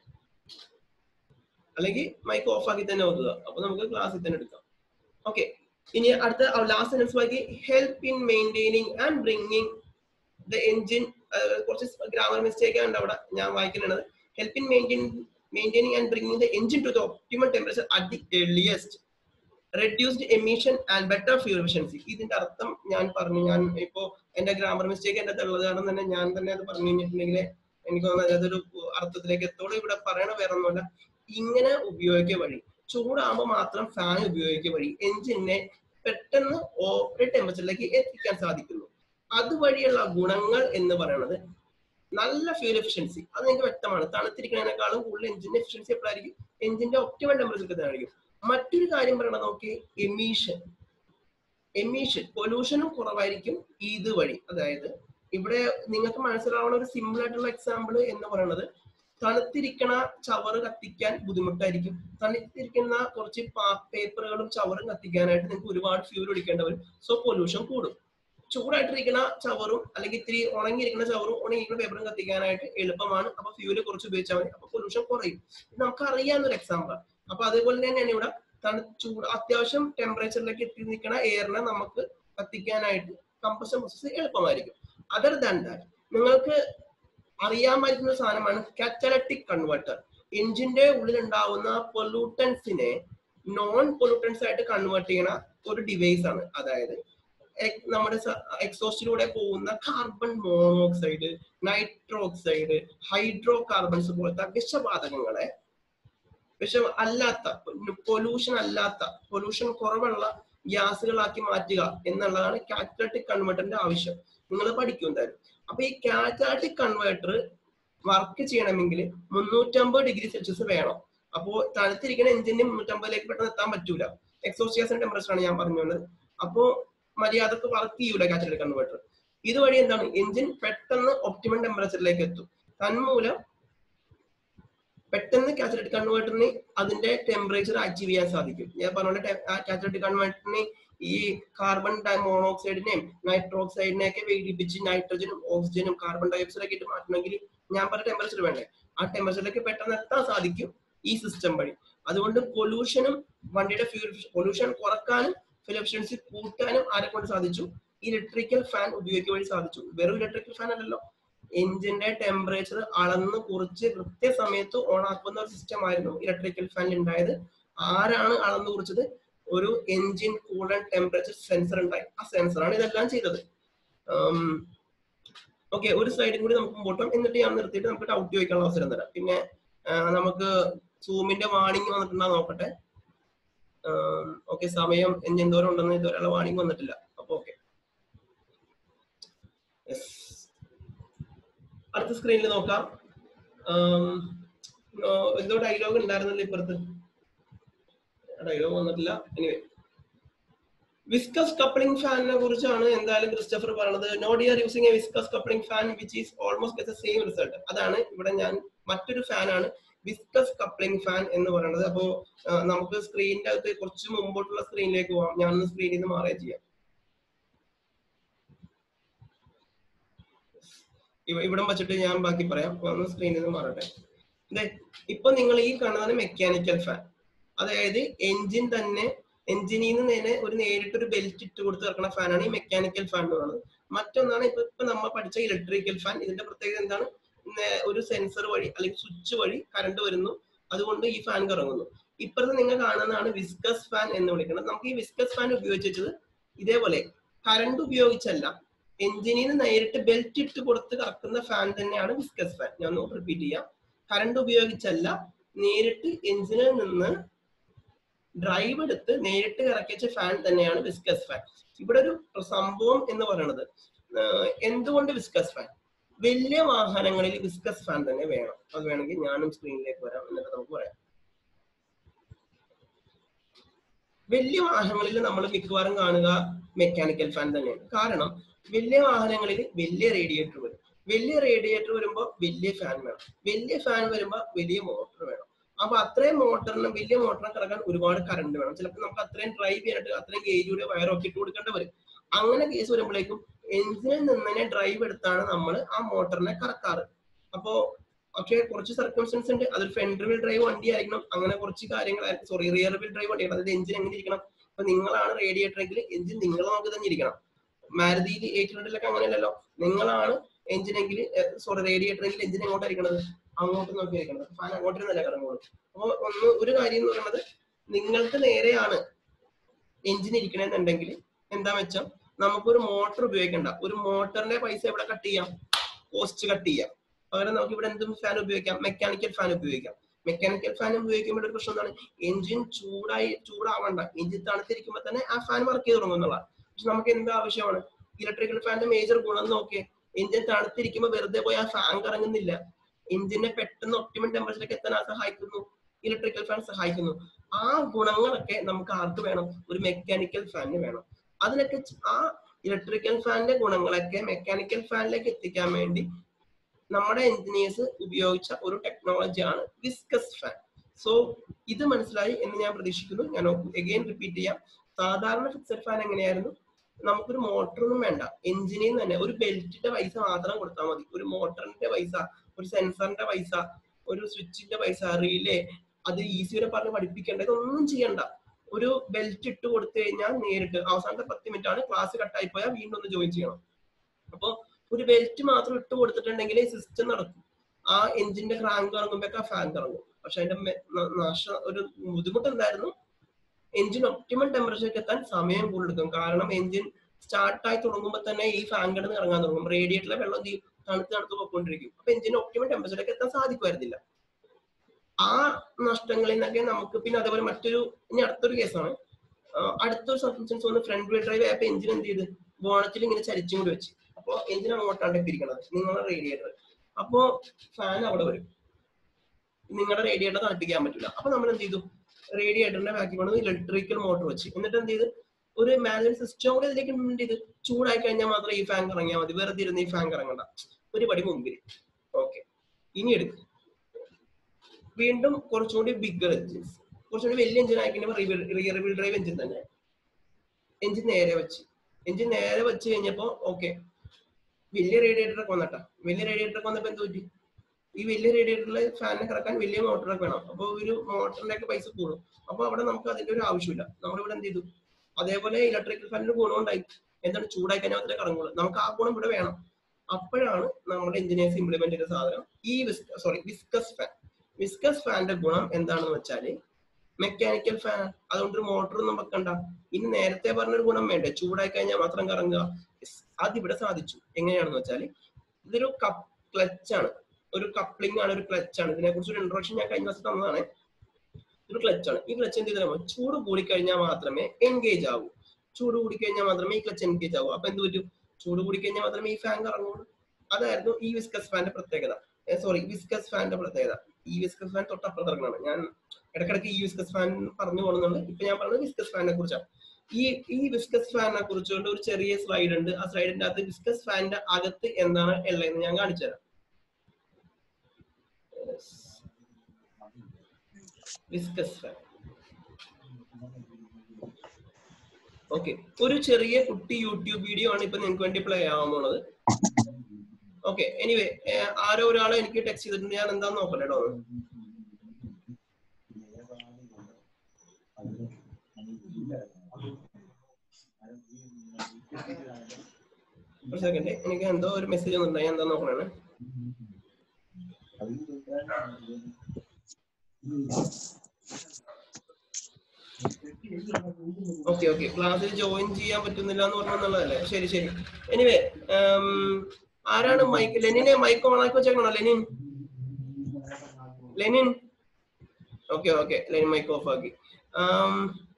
അല്ലെങ്കിൽ മൈക്ക് ഓഫ് ആക്കി തന്നെ ഓതുക അപ്പൊ നമുക്ക് ക്ലാസ്സിൽ തന്നെ എടുക്കാം ഓക്കെ ഇനി അടുത്ത ലാസ്റ്റ് സെൻസ് ബാക്കി help in maintaining and bringing the engine കുറച്ച് ഗ്രാമർ മിസ്റ്റേക്ക് ഉണ്ട് അവിടെ ഞാൻ വായിക്കുന്നത് help in maintain maintaining and bringing the engine to the optimal temperature at the earliest reduced emission and better fuel efficiency ഇതിന്റെ അർത്ഥം ഞാൻ പറഞ്ഞു ഞാൻ ഇപ്പോ എന്റെ ഗ്രാമർ മിസ്റ്റേക്ക് എന്റെ ഉള്ളത് കാരണം തന്നെ ഞാൻ തന്നെ അത് പറഞ്ഞു കഴിഞ്ഞിട്ടുണ്ടെങ്കിൽ എനിക്ക് തോന്നുന്നത് അതൊരു അർത്ഥത്തിലേക്ക് എത്തോളം ഇവിടെ പറയണ വേറെ ഒന്നുമല്ല ഇങ്ങനെ ഉപയോഗിക്കുക വഴി ചൂടാകുമ്പോൾ മാത്രം ഫാൻ ഉപയോഗിക്കുക വഴി എഞ്ചിനെ പെട്ടെന്ന് ഓപ്പറേ ടെമ്പറേച്ചറിലേക്ക് എത്തിക്കാൻ സാധിക്കുന്നു അതുവഴിയുള്ള ഗുണങ്ങൾ എന്ന് പറയുന്നത് നല്ല ഫ്യൂൽ എഫിഷ്യൻസി അത് നിങ്ങൾക്ക് വ്യക്തമാണ് തണുത്തിരിക്കുന്നതിനേക്കാളും കൂടുതൽ എഞ്ചിന്റെ എഫിഷ്യൻസി എപ്പോഴായിരിക്കും എഞ്ചിന്റെ ഒപ്റ്റിമൽ ടെമ്പറേച്ചർ ആയിരിക്കും മറ്റൊരു കാര്യം പറയണത് നോക്കി എമീഷൻ എമീഷൻ പൊല്യൂഷനും കുറവായിരിക്കും ഇത് വഴി അതായത് ഇവിടെ നിങ്ങൾക്ക് മനസ്സിലാവുന്ന ഒരു സിമ്പിൾ ആയിട്ടുള്ള എക്സാമ്പിൾ എന്ന് പറയുന്നത് തണുത്തിരിക്കണ ചവറ് കത്തിക്കാൻ ബുദ്ധിമുട്ടായിരിക്കും തണുത്തിരിക്കുന്ന കുറച്ച് പേപ്പറുകളും ചവറും കത്തിക്കാനായിട്ട് നിങ്ങൾക്ക് ഒരുപാട് ഫ്യൂൽ ഒടിക്കേണ്ടി വരും സോ പൊല്യൂഷൻ കൂടും ചൂടായിട്ടിരിക്കുന്ന ചവറും അല്ലെങ്കിൽ ഇത്തിരി ഉണങ്ങിയിരിക്കുന്ന ചവറും ഉണങ്ങിയിരിക്കുന്ന പേപ്പറും കത്തിക്കാനായിട്ട് എളുപ്പമാണ് അപ്പൊ ഫ്യൂല് കുറച്ച് ഉപയോഗിച്ചാൽ മതി അപ്പൊ പൊല്യൂഷൻ കുറയും ഇത് നമുക്ക് അറിയാവുന്ന ഒരു എക്സാമ്പിൾ അപ്പൊ അതേപോലെ തന്നെയാണ് ഇവിടെ തണു ചൂട് അത്യാവശ്യം ടെമ്പറേച്ചറിലേക്ക് എത്തി നിൽക്കുന്ന എയറിനെ നമുക്ക് കത്തിക്കാനായിട്ട് കമ്പഷൻ പ്രോസസ് എളുപ്പമായിരിക്കും അതർ ദാൻ ദാറ്റ് നിങ്ങൾക്ക് അറിയാമായിരിക്കുന്ന ഒരു സാധനമാണ് കാറ്റലറ്റിക് കൺവേർട്ടർ എഞ്ചിന്റെ ഉള്ളിൽ ഉണ്ടാവുന്ന പൊല്യൂട്ടൻസിനെ നോൺ പൊല്യൂട്ടൻസ് ആയിട്ട് കൺവേർട്ട് ചെയ്യണ ഒരു ഡിവൈസ് ആണ് അതായത് എക്- നമ്മുടെ എക്സോസ്റ്റിലൂടെ പോകുന്ന carbon monoxide nitroxide hydro carbons പോലത്തെ വിഷവാതകങ്ങളെ വിഷം അല്ലാത്ത പൊല്യൂഷൻ അല്ലാത്ത പൊല്യൂഷൻ കുറവുള്ള ഗ്യാസുകളാക്കി മാറ്റുക എന്നുള്ളതാണ് കാറ്റലറ്റിക് കൺവേർട്ടറിന്റെ ആവശ്യം നിങ്ങൾ പഠിക്കും എന്തായാലും അപ്പൊ ഈ കാറ്റാറ്റിക് കൺവേർട്ടർ വർക്ക് ചെയ്യണമെങ്കിൽ മുന്നൂറ്റമ്പത് ഡിഗ്രി സെൽഷ്യസ് വേണം അപ്പോ തണുത്തിരിക്കുന്ന എഞ്ചിന് മുന്നൂറ്റമ്പതിലേക്ക് പെട്ടെന്ന് എത്താൻ പറ്റൂല എക്സോസ്റ്റ് ഗ്യാസിന്റെ ടെമ്പറേച്ചർ ആണ് ഞാൻ പറഞ്ഞത് അപ്പോ മര്യാദക്ക് വർക്ക് ചെയ്യൂല കാറ്റാറ്റിക് കൺവേർട്ടർ ഇതുവഴി എന്താണ് എഞ്ചിൻ പെട്ടെന്ന് ഒപ്റ്റിമം ടെമ്പറേച്ചറിലേക്ക് എത്തും തന്മൂലം പെട്ടെന്ന് കാറ്റലറ്റിക് കൺവേർട്ടറിന് അതിന്റെ ടെമ്പറേച്ചർ അച്ചീവ് ചെയ്യാൻ സാധിക്കും ഞാൻ പറഞ്ഞ കാറ്റലറ്റിക് കൺവേർട്ടറിന് ഈ കാർബൺ ഡൈ മോണോക്സൈഡിനെയും നൈട്രോക്സൈഡിനെ ഒക്കെ വേദിപ്പിച്ച് നൈട്രജനും ഓക്സിജനും കാർബൺ ഡൈ ഓക്സൈഡ് ഒക്കെ ഇട്ട് മാറ്റണമെങ്കിൽ ഞാൻ പറഞ്ഞ ടെമ്പറേച്ചർ വേണ്ടേ ആ ടെമ്പറേച്ചറിലേക്ക് പെട്ടെന്ന് എത്താൻ സാധിക്കും ഈ സിസ്റ്റം വഴി അതുകൊണ്ട് പൊല്യൂഷനും വണ്ടിയുടെ ഫ്യൂൽ പൊല്യൂഷൻ കുറക്കാനും ഫ്യൂൽ എഫിഷ്യൻസി കൂട്ടാനും ആരെ കൊണ്ട് സാധിച്ചു ഇലക്ട്രിക്കൽ ഫാൻ ഉപയോഗിക്കുക വഴി സാധിച്ചു വെറും ഇലക്ട്രിക്കൽ ഫാൻ അല്ലല്ലോ എഞ്ചിന്റെ ടെമ്പറേച്ചർ അളന്ന് കുറിച്ച് കൃത്യസമയത്ത് ഓൺ ആക്കുന്ന ഒരു സിസ്റ്റം ആയിരുന്നു ഇലക്ട്രിക്കൽ ഫാനിൽ ഉണ്ടായത് ആരാണ് അളന്ന് കുറിച്ചത് ഒരു എഞ്ചിൻ കൂളൻ ടെമ്പറേച്ചർ സെൻസർ ഉണ്ടായി ആ സെൻസറാണ് ഇതെല്ലാം ചെയ്തത് ഓക്കെ ഒരു സ്ലൈഡും കൂടി നമുക്ക് മുമ്പോട്ടും എന്നിട്ട് ഞാൻ നിർത്തിയിട്ട് നമുക്ക് ഡൗട്ട് ചോദിക്കാനുള്ള അവസരം തരാം പിന്നെ ആ, നമുക്ക് സൂമിന്റെ വാണിംഗ് വന്നിട്ടുണ്ടോ നോക്കട്ടെ ഓക്കെ സമയം ഇനി എന്തോരം ഉണ്ടെന്ന് ഇതുവരെയുള്ള വാണിംഗ് വന്നിട്ടില്ല അപ്പൊ ഓക്കെ അടുത്ത സ്ക്രീനിൽ നോക്കാം ആം, ആ, എന്തോ ഡയലോഗ് ഉണ്ടായിരുന്നല്ലോ ഇപ്പുറത്ത് ഡയലോഗ് വന്നിട്ടില്ല എനിവേ വിസ്കസ് കപ്ലിംഗ് ഫാനിനെ കുറിച്ചാണ് എന്തായാലും ക്രിസ്റ്റഫർ പറയുന്നത് not you are using a viscous coupling fan which is almost get same result അതാണ് ഇവിടെ ഞാൻ മറ്റൊരു ഫാനാണ് വിസ്കസ് കപ്ലിംഗ് ഫാൻ എന്ന് പറയുന്നത് അപ്പോ ആ, നമുക്ക് സ്ക്രീനിന്റെ അകത്ത് കുറച്ച് മുമ്പോട്ടുള്ള സ്ക്രീനിലേക്ക് പോവാം ഞാനൊന്ന് സ്ക്രീനിൽ നിന്ന് മാറുക ചെയ്യാം ഇവ- ഇവിടം വെച്ചിട്ട് ഞാൻ ബാക്കി പറയാം ഒന്ന് സ്ക്രീനിൽ നിന്ന് മാറട്ടെ ദേ, ഇപ്പൊ നിങ്ങൾ ഈ കാണുന്നതാണ് മെക്കാനിക്കൽ ഫാൻ അതായത് എഞ്ചിൻ തന്നെ എഞ്ചിനിൽ നിന്ന് നേരെ ഒരു നേരിട്ട് ഒരു ബെൽറ്റ് ഇട്ട് കൊടുത്ത് ഇറക്കുന്ന ഫാനാണ് ഈ മെക്കാനിക്കൽ ഫാൻ എന്ന് പറയുന്നത് മറ്റൊന്നാണ് ഇപ്പൊ ഇപ്പൊ നമ്മൾ പഠിച്ച ഇലക്ട്രിക്കൽ ഫാൻ ഇതിന്റെ പ്രത്യേകത എന്താണ് നേ- ഒരു സെൻസർ വഴി അല്ലെങ്കിൽ സ്വിച്ച് വഴി കറണ്ട് വരുന്നു അതുകൊണ്ട് ഈ ഫാൻ കറങ്ങുന്നു ഇപ്പുറത്ത് നിങ്ങൾ കാണുന്നതാണ് വിസ്കസ് ഫാൻ എന്ന് വിളിക്കുന്നത് നമുക്ക് ഈ വിസ്കസ് ഫാൻ ഉപയോഗിച്ചത് ഇതേപോലെ കറണ്ട് ഉപയോഗിച്ചല്ല എഞ്ചിനിൽ നിന്ന് നേരിട്ട് ബെൽറ്റ് ഇട്ട് കൊടുത്ത് കറക്കുന്ന ഫാൻ തന്നെയാണ് വിസ്കസ് ഫാൻ ഞാൻ ഒന്ന് റിപ്പീറ്റ് ചെയ്യാം കറണ്ട് ഉപയോഗിച്ചല്ല നേരിട്ട് എഞ്ചിനിൽ നിന്ന് ഡ്രൈവ് എടുത്ത് നേരിട്ട് കറക്കിച്ച ഫാൻ തന്നെയാണ് വിസ്കസ് ഫാൻ ഇവിടെ ഒരു സംഭവം എന്ന് പറയുന്നത് ആഹ് എന്തുകൊണ്ട് വിസ്കസ് ഫാൻ വലിയ വാഹനങ്ങളിൽ വിസ്കസ് ഫാൻ തന്നെ വേണം അത് വേണമെങ്കിൽ ഞാനും സ്ക്രീനിലേക്ക് വരാം എന്നിട്ട് നമുക്ക് പറയാം വലിയ വാഹനങ്ങളിൽ നമ്മൾ മിക്കവാറും കാണുക മെക്കാനിക്കൽ ഫാൻ തന്നെയാണ് കാരണം വലിയ വാഹനങ്ങളിൽ വലിയ റേഡിയേറ്റർ വരും വലിയ റേഡിയേറ്റർ വരുമ്പോൾ വലിയ ഫാൻ വേണം വലിയ ഫാൻ വരുമ്പോൾ വലിയ മോട്ടർ വേണം അപ്പൊ അത്രയും മോട്ടറിന് വലിയ മോട്ടറിനെ കറക്കാൻ ഒരുപാട് കറണ്ട് വേണം ചിലപ്പോൾ നമുക്ക് അത്രയും ഡ്രൈവ് ചെയ്യാനായിട്ട് അത്രയും ഗേജിലൂടെ വയറൊക്കെ ഇട്ട് കൊടുക്കേണ്ടി വരും അങ്ങനെ കേസ് വരുമ്പോഴേക്കും എഞ്ചിനിൽ നിന്ന് തന്നെ ഡ്രൈവ് എടുത്താണ് നമ്മൾ ആ മോട്ടറിനെ കറക്കാറ് അപ്പോ പക്ഷേ കുറച്ച് സർക്കംസ്റ്റൻസ് ഉണ്ട് അതൊരു ഫ്രണ്ട് വീൽ ഡ്രൈവ് വണ്ടി ആയിരിക്കണം അങ്ങനെ കുറച്ച് കാര്യങ്ങൾ സോറി റിയർ വീൽ ഡ്രൈവ് വണ്ടി അതായത് എഞ്ചിൻ എങ്ങനെ ഇരിക്കണം ഇപ്പൊ നിങ്ങളാണ് റേഡിയേറ്റർ എങ്കിൽ എഞ്ചിൻ നിങ്ങൾ നോക്കി തന്നെ ഇരിക്കണം മാരുതിയിൽ എയ്റ്റ് ഹൺഡ്രഡിലൊക്കെ അങ്ങനെയല്ലല്ലോ നിങ്ങളാണ് എഞ്ചിനെങ്കിൽ സോറി റേഡിയേറ്റർ എങ്കിൽ എഞ്ചിൻ എങ്ങോട്ടായിരിക്കണത് അങ്ങോട്ട് നോക്കി ഇരിക്കണത് ഫാൻ അങ്ങോട്ട് നല്ല കറങ്ങുള്ളൂ അപ്പൊ ഒന്ന് ഒരു കാര്യം എന്ന് പറയുന്നത് നിങ്ങൾക്ക് നേരെയാണ് എഞ്ചിൻ ഇരിക്കണമെന്നുണ്ടെങ്കിൽ എന്താ വെച്ചാൽ നമുക്കൊരു മോട്ടർ ഉപയോഗിക്കണ്ട ഒരു മോട്ടറിന്റെ പൈസ ഇവിടെ കട്ട് ചെയ്യാം കോസ്റ്റ് കട്ട് ചെയ്യാം പകരം നമുക്ക് ഇവിടെ എന്തും ഫാൻ ഉപയോഗിക്കാം മെക്കാനിക്കൽ ഫാൻ ഉപയോഗിക്കാം മെക്കാനിക്കൽ ഫാൻ ഉപയോഗിക്കുമ്പോൾ ഒരു പ്രശ്നം എന്താണ് എഞ്ചിൻ ചൂടായി ചൂടാവണ്ട എഞ്ചിൻ തണുത്തിരിക്കുമ്പോൾ തന്നെ ആ ഫാൻ വർക്ക് ചെയ്ത് തുടങ്ങും എന്നുള്ളതാണ് പക്ഷെ നമുക്ക് എന്ത് ആവശ്യമാണ് ഇലക്ട്രിക്കൽ ഫാനിന്റെ മേജർ ഗുണം നോക്കിയേ എഞ്ചിൻ തണുത്തിരിക്കുമ്പോൾ വെറുതെ പോയി ആ ഫാൻ കറങ്ങുന്നില്ല എഞ്ചിനെ പെട്ടെന്ന് ഒപ്റ്റിമം ടെമ്പറേച്ചറിലേക്ക് എത്താൻ ആ സഹായിക്കുന്നു ഇലക്ട്രിക്കൽ ഫാൻ സഹായിക്കുന്നു ആ ഗുണങ്ങളൊക്കെ നമുക്ക് ആർക്ക് വേണം ഒരു മെക്കാനിക്കൽ ഫാനിന് വേണം അതിനൊക്കെ ച- ആ ഇലക്ട്രിക്കൽ ഫാനിന്റെ ഗുണങ്ങളൊക്കെ മെക്കാനിക്കൽ ഫാനിലേക്ക് എത്തിക്കാൻ വേണ്ടി നമ്മുടെ എഞ്ചിനീയേഴ്സ് ഉപയോഗിച്ച ഒരു ടെക്നോളജിയാണ് വിസ്കസ് ഫാൻ സോ ഇത് മനസ്സിലായി എന്ന് ഞാൻ പ്രതീക്ഷിക്കുന്നു ഞാൻ എഗെയിൻ റിപ്പീറ്റ് ചെയ്യാം സാധാരണ ഫിക്സഡ് ഫാൻ എങ്ങനെയായിരുന്നു നമുക്കൊരു മോട്ടറൊന്നും വേണ്ട എഞ്ചിനിൽ തന്നെ ഒരു ബെൽറ്റിന്റെ പൈസ മാത്രം കൊടുത്താൽ മതി ഒരു മോട്ടറിന്റെ പൈസ ഒരു സെൻസറിന്റെ പൈസ ഒരു സ്വിച്ചിന്റെ പൈസ റീലേ അത് ഈസിയുടെ പറഞ്ഞ് പഠിപ്പിക്കേണ്ട ഇതൊന്നും ചെയ്യണ്ട ഒരു ബെൽറ്റ് ഇട്ട് കൊടുത്തു കഴിഞ്ഞാൽ നേരിട്ട് അവസാനത്തെ പത്ത് മിനിറ്റ് ആണ് ക്ലാസ് കട്ടായി പോയാൽ വീണ്ടും ഒന്ന് ജോയിൻ ചെയ്യണം അപ്പൊ ഒരു ബെൽറ്റ് മാത്രം ഇട്ട് കൊടുത്തിട്ടുണ്ടെങ്കിൽ സിസ്റ്റം നടക്കും ആ എഞ്ചിന്റെ ക്രാങ്ക് ഇറങ്ങുമ്പോഴൊക്കെ ഫാൻ ഇറങ്ങും പക്ഷെ അതിന്റെ മെ- ന- നാശ ഒരു ബുദ്ധിമുട്ട് എന്തായിരുന്നു എഞ്ചിൻ ഒപ്റ്റിമം ടെമ്പറേച്ചറിലേക്ക് എത്താൻ സമയം കൂടുതലെടുക്കും കാരണം എഞ്ചിൻ സ്റ്റാർട്ടായി തുടങ്ങുമ്പോൾ തന്നെ ഈ ഫാൻ കിടന്ന് ഇറങ്ങാൻ തുടങ്ങും റേഡിയേറ്ററിലെ വെള്ളം എന്ത് ചെയ്യും? തണുത്ത് തണുത്ത് പോയിക്കൊണ്ടിരിക്കും അപ്പൊ എഞ്ചിന് ഒപ്റ്റിമം ടെമ്പറേച്ചറിലേക്ക് എത്താൻ സാധിക്കുമായിരുന്നില്ല ആ നഷ്ടങ്ങളിൽ നിന്നൊക്കെ നമുക്ക് പിന്നെ അതേപോലെ മറ്റൊരു ഇനി അടുത്തൊരു കേസാണ് അടുത്തൊരു സർക്കംസ്റ്റൻസ് വന്ന് ഫ്രണ്ട് വീൽ ഡ്രൈവ് ആയപ്പോ എഞ്ചിൻ എന്ത് ചെയ്ത് ബോണറ്റിൽ ഇങ്ങനെ ചരിച്ചും കൂടി വെച്ച് അപ്പൊ എഞ്ചിൻ അങ്ങോട്ടാണ് ഇരിക്കണത് നിങ്ങളുടെ റേഡിയേറ്റർ അപ്പോ ഫാൻ അവിടെ വരും നിങ്ങളുടെ റേഡിയേറ്റർ തണുപ്പിക്കാൻ പറ്റില്ല അപ്പൊ നമ്മൾ എന്ത് ചെയ്തു റേഡിയേറ്ററിന്റെ ബാക്കി കൊണ്ട് ഇലക്ട്രിക്കൽ മോട്ടോർ വെച്ച് എന്നിട്ട് എന്ത് ചെയ്ത് ഒരു മാനേജ് സിസ്റ്റം കൂടെ ഇതിലേക്ക് ഇംപ്ലിമെന്റ് ചെയ്ത് ചൂടായി കഴിഞ്ഞാൽ മാത്രം ഈ ഫാൻ കറങ്ങിയാൽ മതി വെറുതെ ഇരുന്ന് ഈ ഫാൻ കറങ്ങണ്ട ഒരു പടി മുമ്പിൽ ഓക്കെ ഇനി എടുക്കും വീണ്ടും കുറച്ചുകൂടി ബിഗർ എഞ്ചിൻസ് കുറച്ചുകൂടി വലിയ എഞ്ചിൻ ആയിക്കഴിഞ്ഞാൽ റിയർ വീൽ ഡ്രൈവ് എഞ്ചിൻ തന്നെ എഞ്ചിൻ നേരെ വെച്ച് എഞ്ചിൻ നേരെ വെച്ച് കഴിഞ്ഞപ്പോ ഓക്കെ വലിയ റേഡിയേറ്റർ ഒക്കെ വന്നട്ടാ വലിയ റേഡിയേറ്റർ ഒക്കെ വന്നപ്പോ എന്ത് പറ്റി ഈ വലിയ റേഡിയേറ്ററിൽ ഫാനിനെ കറക്കാൻ വലിയ മോട്ടറൊക്കെ വേണം അപ്പൊ ഒരു മോട്ടറിന്റെ ഒക്കെ പൈസ കൂടും അപ്പൊ അവിടെ നമുക്ക് അതിന്റെ ഒരു ആവശ്യമില്ല നമ്മളിവിടെ എന്ത് ചെയ്തു അതേപോലെ ഇലക്ട്രിക്കൽ ഫാനിന് ഗുണം ഉണ്ടായി എന്താണ് ചൂടായി കഴിഞ്ഞാൽ മാത്രമേ കറങ്ങുള്ളൂ നമുക്ക് ആ ഗുണം ഇവിടെ വേണം അപ്പോഴാണ് നമ്മുടെ എഞ്ചിനീയേഴ്സ് ഇംപ്ലിമെന്റ് ചെയ്ത സാധനം ഈ സോറി വിസ്കസ് ഫാൻ വിസ്കസ് ഫാന്റെ ഗുണം എന്താണെന്ന് വെച്ചാല് മെക്കാനിക്കൽ ഫാൻ അതുകൊണ്ട് ഒരു മോട്ടർ ഒന്നും വെക്കണ്ട ഇനി നേരത്തെ പറഞ്ഞൊരു ഗുണം വേണ്ടേ ചൂടായി കഴിഞ്ഞാൽ മാത്രം കറങ്ങുക Yes, അതിവിടെ സാധിച്ചു എങ്ങനെയാണെന്ന് വെച്ചാൽ ഇതൊരു കപ്പ് ക്ലച്ച് ആണ് ഒരു കപ്ലിംഗ് ആണ് ഒരു ക്ലച്ച് ആണ് ഇതിനെ കുറിച്ച് ഒരു ഇൻട്രൊഡക്ഷൻ ഞാൻ കഴിഞ്ഞ ദിവസം തന്നതാണ് ഒരു ക്ലച്ച് ആണ് ഈ ക്ലച്ച് എന്ത് ചെയ്താൽ ചൂട് കൂടിക്കഴിഞ്ഞാൽ മാത്രമേ എൻഗേജ് ആവൂ ചൂട് കൂടിക്കഴിഞ്ഞാൽ മാത്രമേ ഈ ക്ലച്ച് എൻഗേജ് ആവൂ അപ്പൊ എന്ത് പറ്റും ചൂട് കൂടിക്കഴിഞ്ഞാൽ മാത്രമേ ഈ ഫാൻ കറങ്ങുള്ളൂ അതായിരുന്നു ഈ വിസ്കസ് ഫാന്റെ പ്രത്യേകത സോറി വിസ്കസ് ഫാന്റെ പ്രത്യേകത ഈ വിസ്കസ് ഫാൻ തൊട്ടപ്പുറത്ത് ഇറങ്ങണം ഞാൻ ഇടക്കിടക്ക് ഈ വിസ്കസ് ഫാൻ പറഞ്ഞു പോകുന്നുണ്ട് ഇപ്പൊ ഞാൻ പറഞ്ഞത് വിസ്കസ് ഫാനിനെ കുറിച്ചാണ് ഈ ഈ വിസ്കസ് ഫാനിനെ കുറിച്ചുകൊണ്ട് ഒരു ചെറിയ സ്ലൈഡ് ഉണ്ട് ആ സ്ലൈഡിന്റെ അകത്ത് വിസ്കസ് ഫാനിന്റെ അകത്ത് എന്താണ് ഉള്ളതെന്ന് ഞാൻ കാണിച്ചു തരാം വിസ്കസ് ഫാൻ ഓക്കെ ഒരു ചെറിയ കുട്ടി യൂട്യൂബ് വീഡിയോ ആണ് ഇപ്പൊ നിങ്ങൾക്ക് വേണ്ടി പ്ലേ ആവാൻ പോണത് ഓക്കെ എനിവേ ആരോ ഒരാളെ എനിക്ക് ടെക്സ്റ്റ് ചെയ്തിട്ടുണ്ട് ഞാൻ എന്താന്ന് നോക്കട്ടെ കേട്ടോ ഒരു സെക്കൻഡ് എനിക്ക് എന്തോ ഒരു മെസ്സേജ് വന്നിട്ടുണ്ട് ഞാൻ എന്താ നോക്കണേ ഓക്കെ ഓക്കെ ക്ലാസ്സിൽ ജോയിൻ ചെയ്യാൻ പറ്റുന്നില്ല എന്ന് പറഞ്ഞെന്നുള്ളതല്ലേ ശരി ശരി എനിവേ ആരാണ് മൈക്ക് ലെനിനെ മൈക്ക് ഓൺ ആക്കി വെച്ചേക്കണോ Lenin Lenin okay okay Lenin mic off ആക്കി ആം,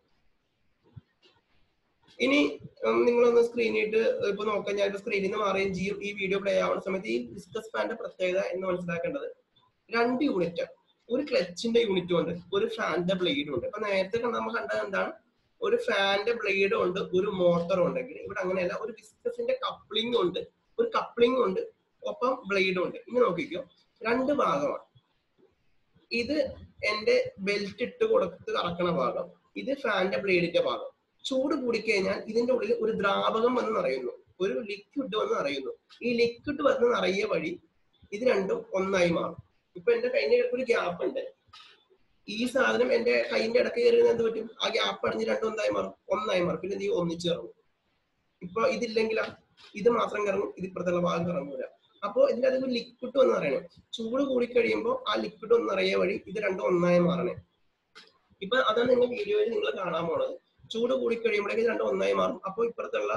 ഇനി ഉം, നിങ്ങളൊന്ന് സ്ക്രീനിട്ട് ഇപ്പൊ നോക്കാം ഞാൻ സ്ക്രീനിൽ നിന്ന് മാറുകയും ചെയ്യും ഈ വീഡിയോ പ്ലേ ആവുന്ന സമയത്ത് ഈ ഡിസ്കസ് ഫാന്റെ പ്രത്യേകത എന്ന് മനസ്സിലാക്കേണ്ടത് രണ്ട് യൂണിറ്റ് ഒരു ക്ലച്ചിന്റെ യൂണിറ്റും ഉണ്ട് ഒരു ഫാന്റെ ബ്ലേഡും ഉണ്ട് അപ്പൊ നേരത്തെ കണ്ട നമ്മൾ കണ്ടത് എന്താണ് ഒരു ഫാന്റെ ബ്ലേഡും ഉണ്ട് ഒരു മോട്ടറും ഉണ്ടെങ്കിൽ ഇവിടെ അങ്ങനെയല്ല ഒരു ഡിസ്കസിന്റെ കപ്ലിംഗ് ഉണ്ട് ഒരു കപ്ലിംഗ് ഉണ്ട് ഒപ്പം ബ്ലേഡും ഉണ്ട് ഇനി നോക്കിക്കോ രണ്ട് ഭാഗമാണ് ഇത് എന്റെ ബെൽറ്റ് ഇട്ട് കൊടുത്ത് കറക്കണ ഭാഗം ഇത് ഫാന്റെ ബ്ലേഡിന്റെ ഭാഗം ചൂട് കൂടിക്കഴിഞ്ഞാൽ ഇതിന്റെ ഉള്ളിൽ ഒരു ദ്രാവകം വന്ന് നിറയുന്നു ഒരു ലിക്വിഡ് വന്ന് നിറയുന്നു ഈ ലിക്വിഡ് വന്ന് നിറയ വഴി ഇത് രണ്ടും ഒന്നായി മാറും ഇപ്പൊ എന്റെ കയ്യിന്റെ ഇടയ്ക്ക് ഒരു ഗ്യാപ്പ് ഉണ്ട് ഈ സാധനം എന്റെ കൈയിന്റെ ഇടയ്ക്ക് കയറി എന്ത് പറ്റും ആ ഗ്യാപ്പ് അടിഞ്ഞ് രണ്ടും എന്തായി മാറും ഒന്നായി മാറും പിന്നെ നീ ഒന്നിച്ച് ഇറങ്ങും ഇപ്പൊ ഇതില്ലെങ്കിലാ ഇത് മാത്രം കറങ്ങും ഇത് ഇപ്പുറത്തുള്ള ഭാഗം കറങ്ങൂല അപ്പോ ഇതിന്റെ അത് ലിക്വിഡ് എന്ന് പറയണേ ചൂട് കൂടി കഴിയുമ്പോൾ ആ ലിക്വിഡ് ഒന്ന് നിറയ വഴി ഇത് രണ്ടും ഒന്നായി മാറണേ ഇപ്പൊ അതാണ് നിങ്ങൾ വീഡിയോയിൽ നിങ്ങൾ കാണാൻ പോണത് ചൂട് കൂടി കഴിയുമ്പോഴേക്ക് ഇത് രണ്ടും ഒന്നായി മാറും അപ്പൊ ഇപ്പുറത്തുള്ള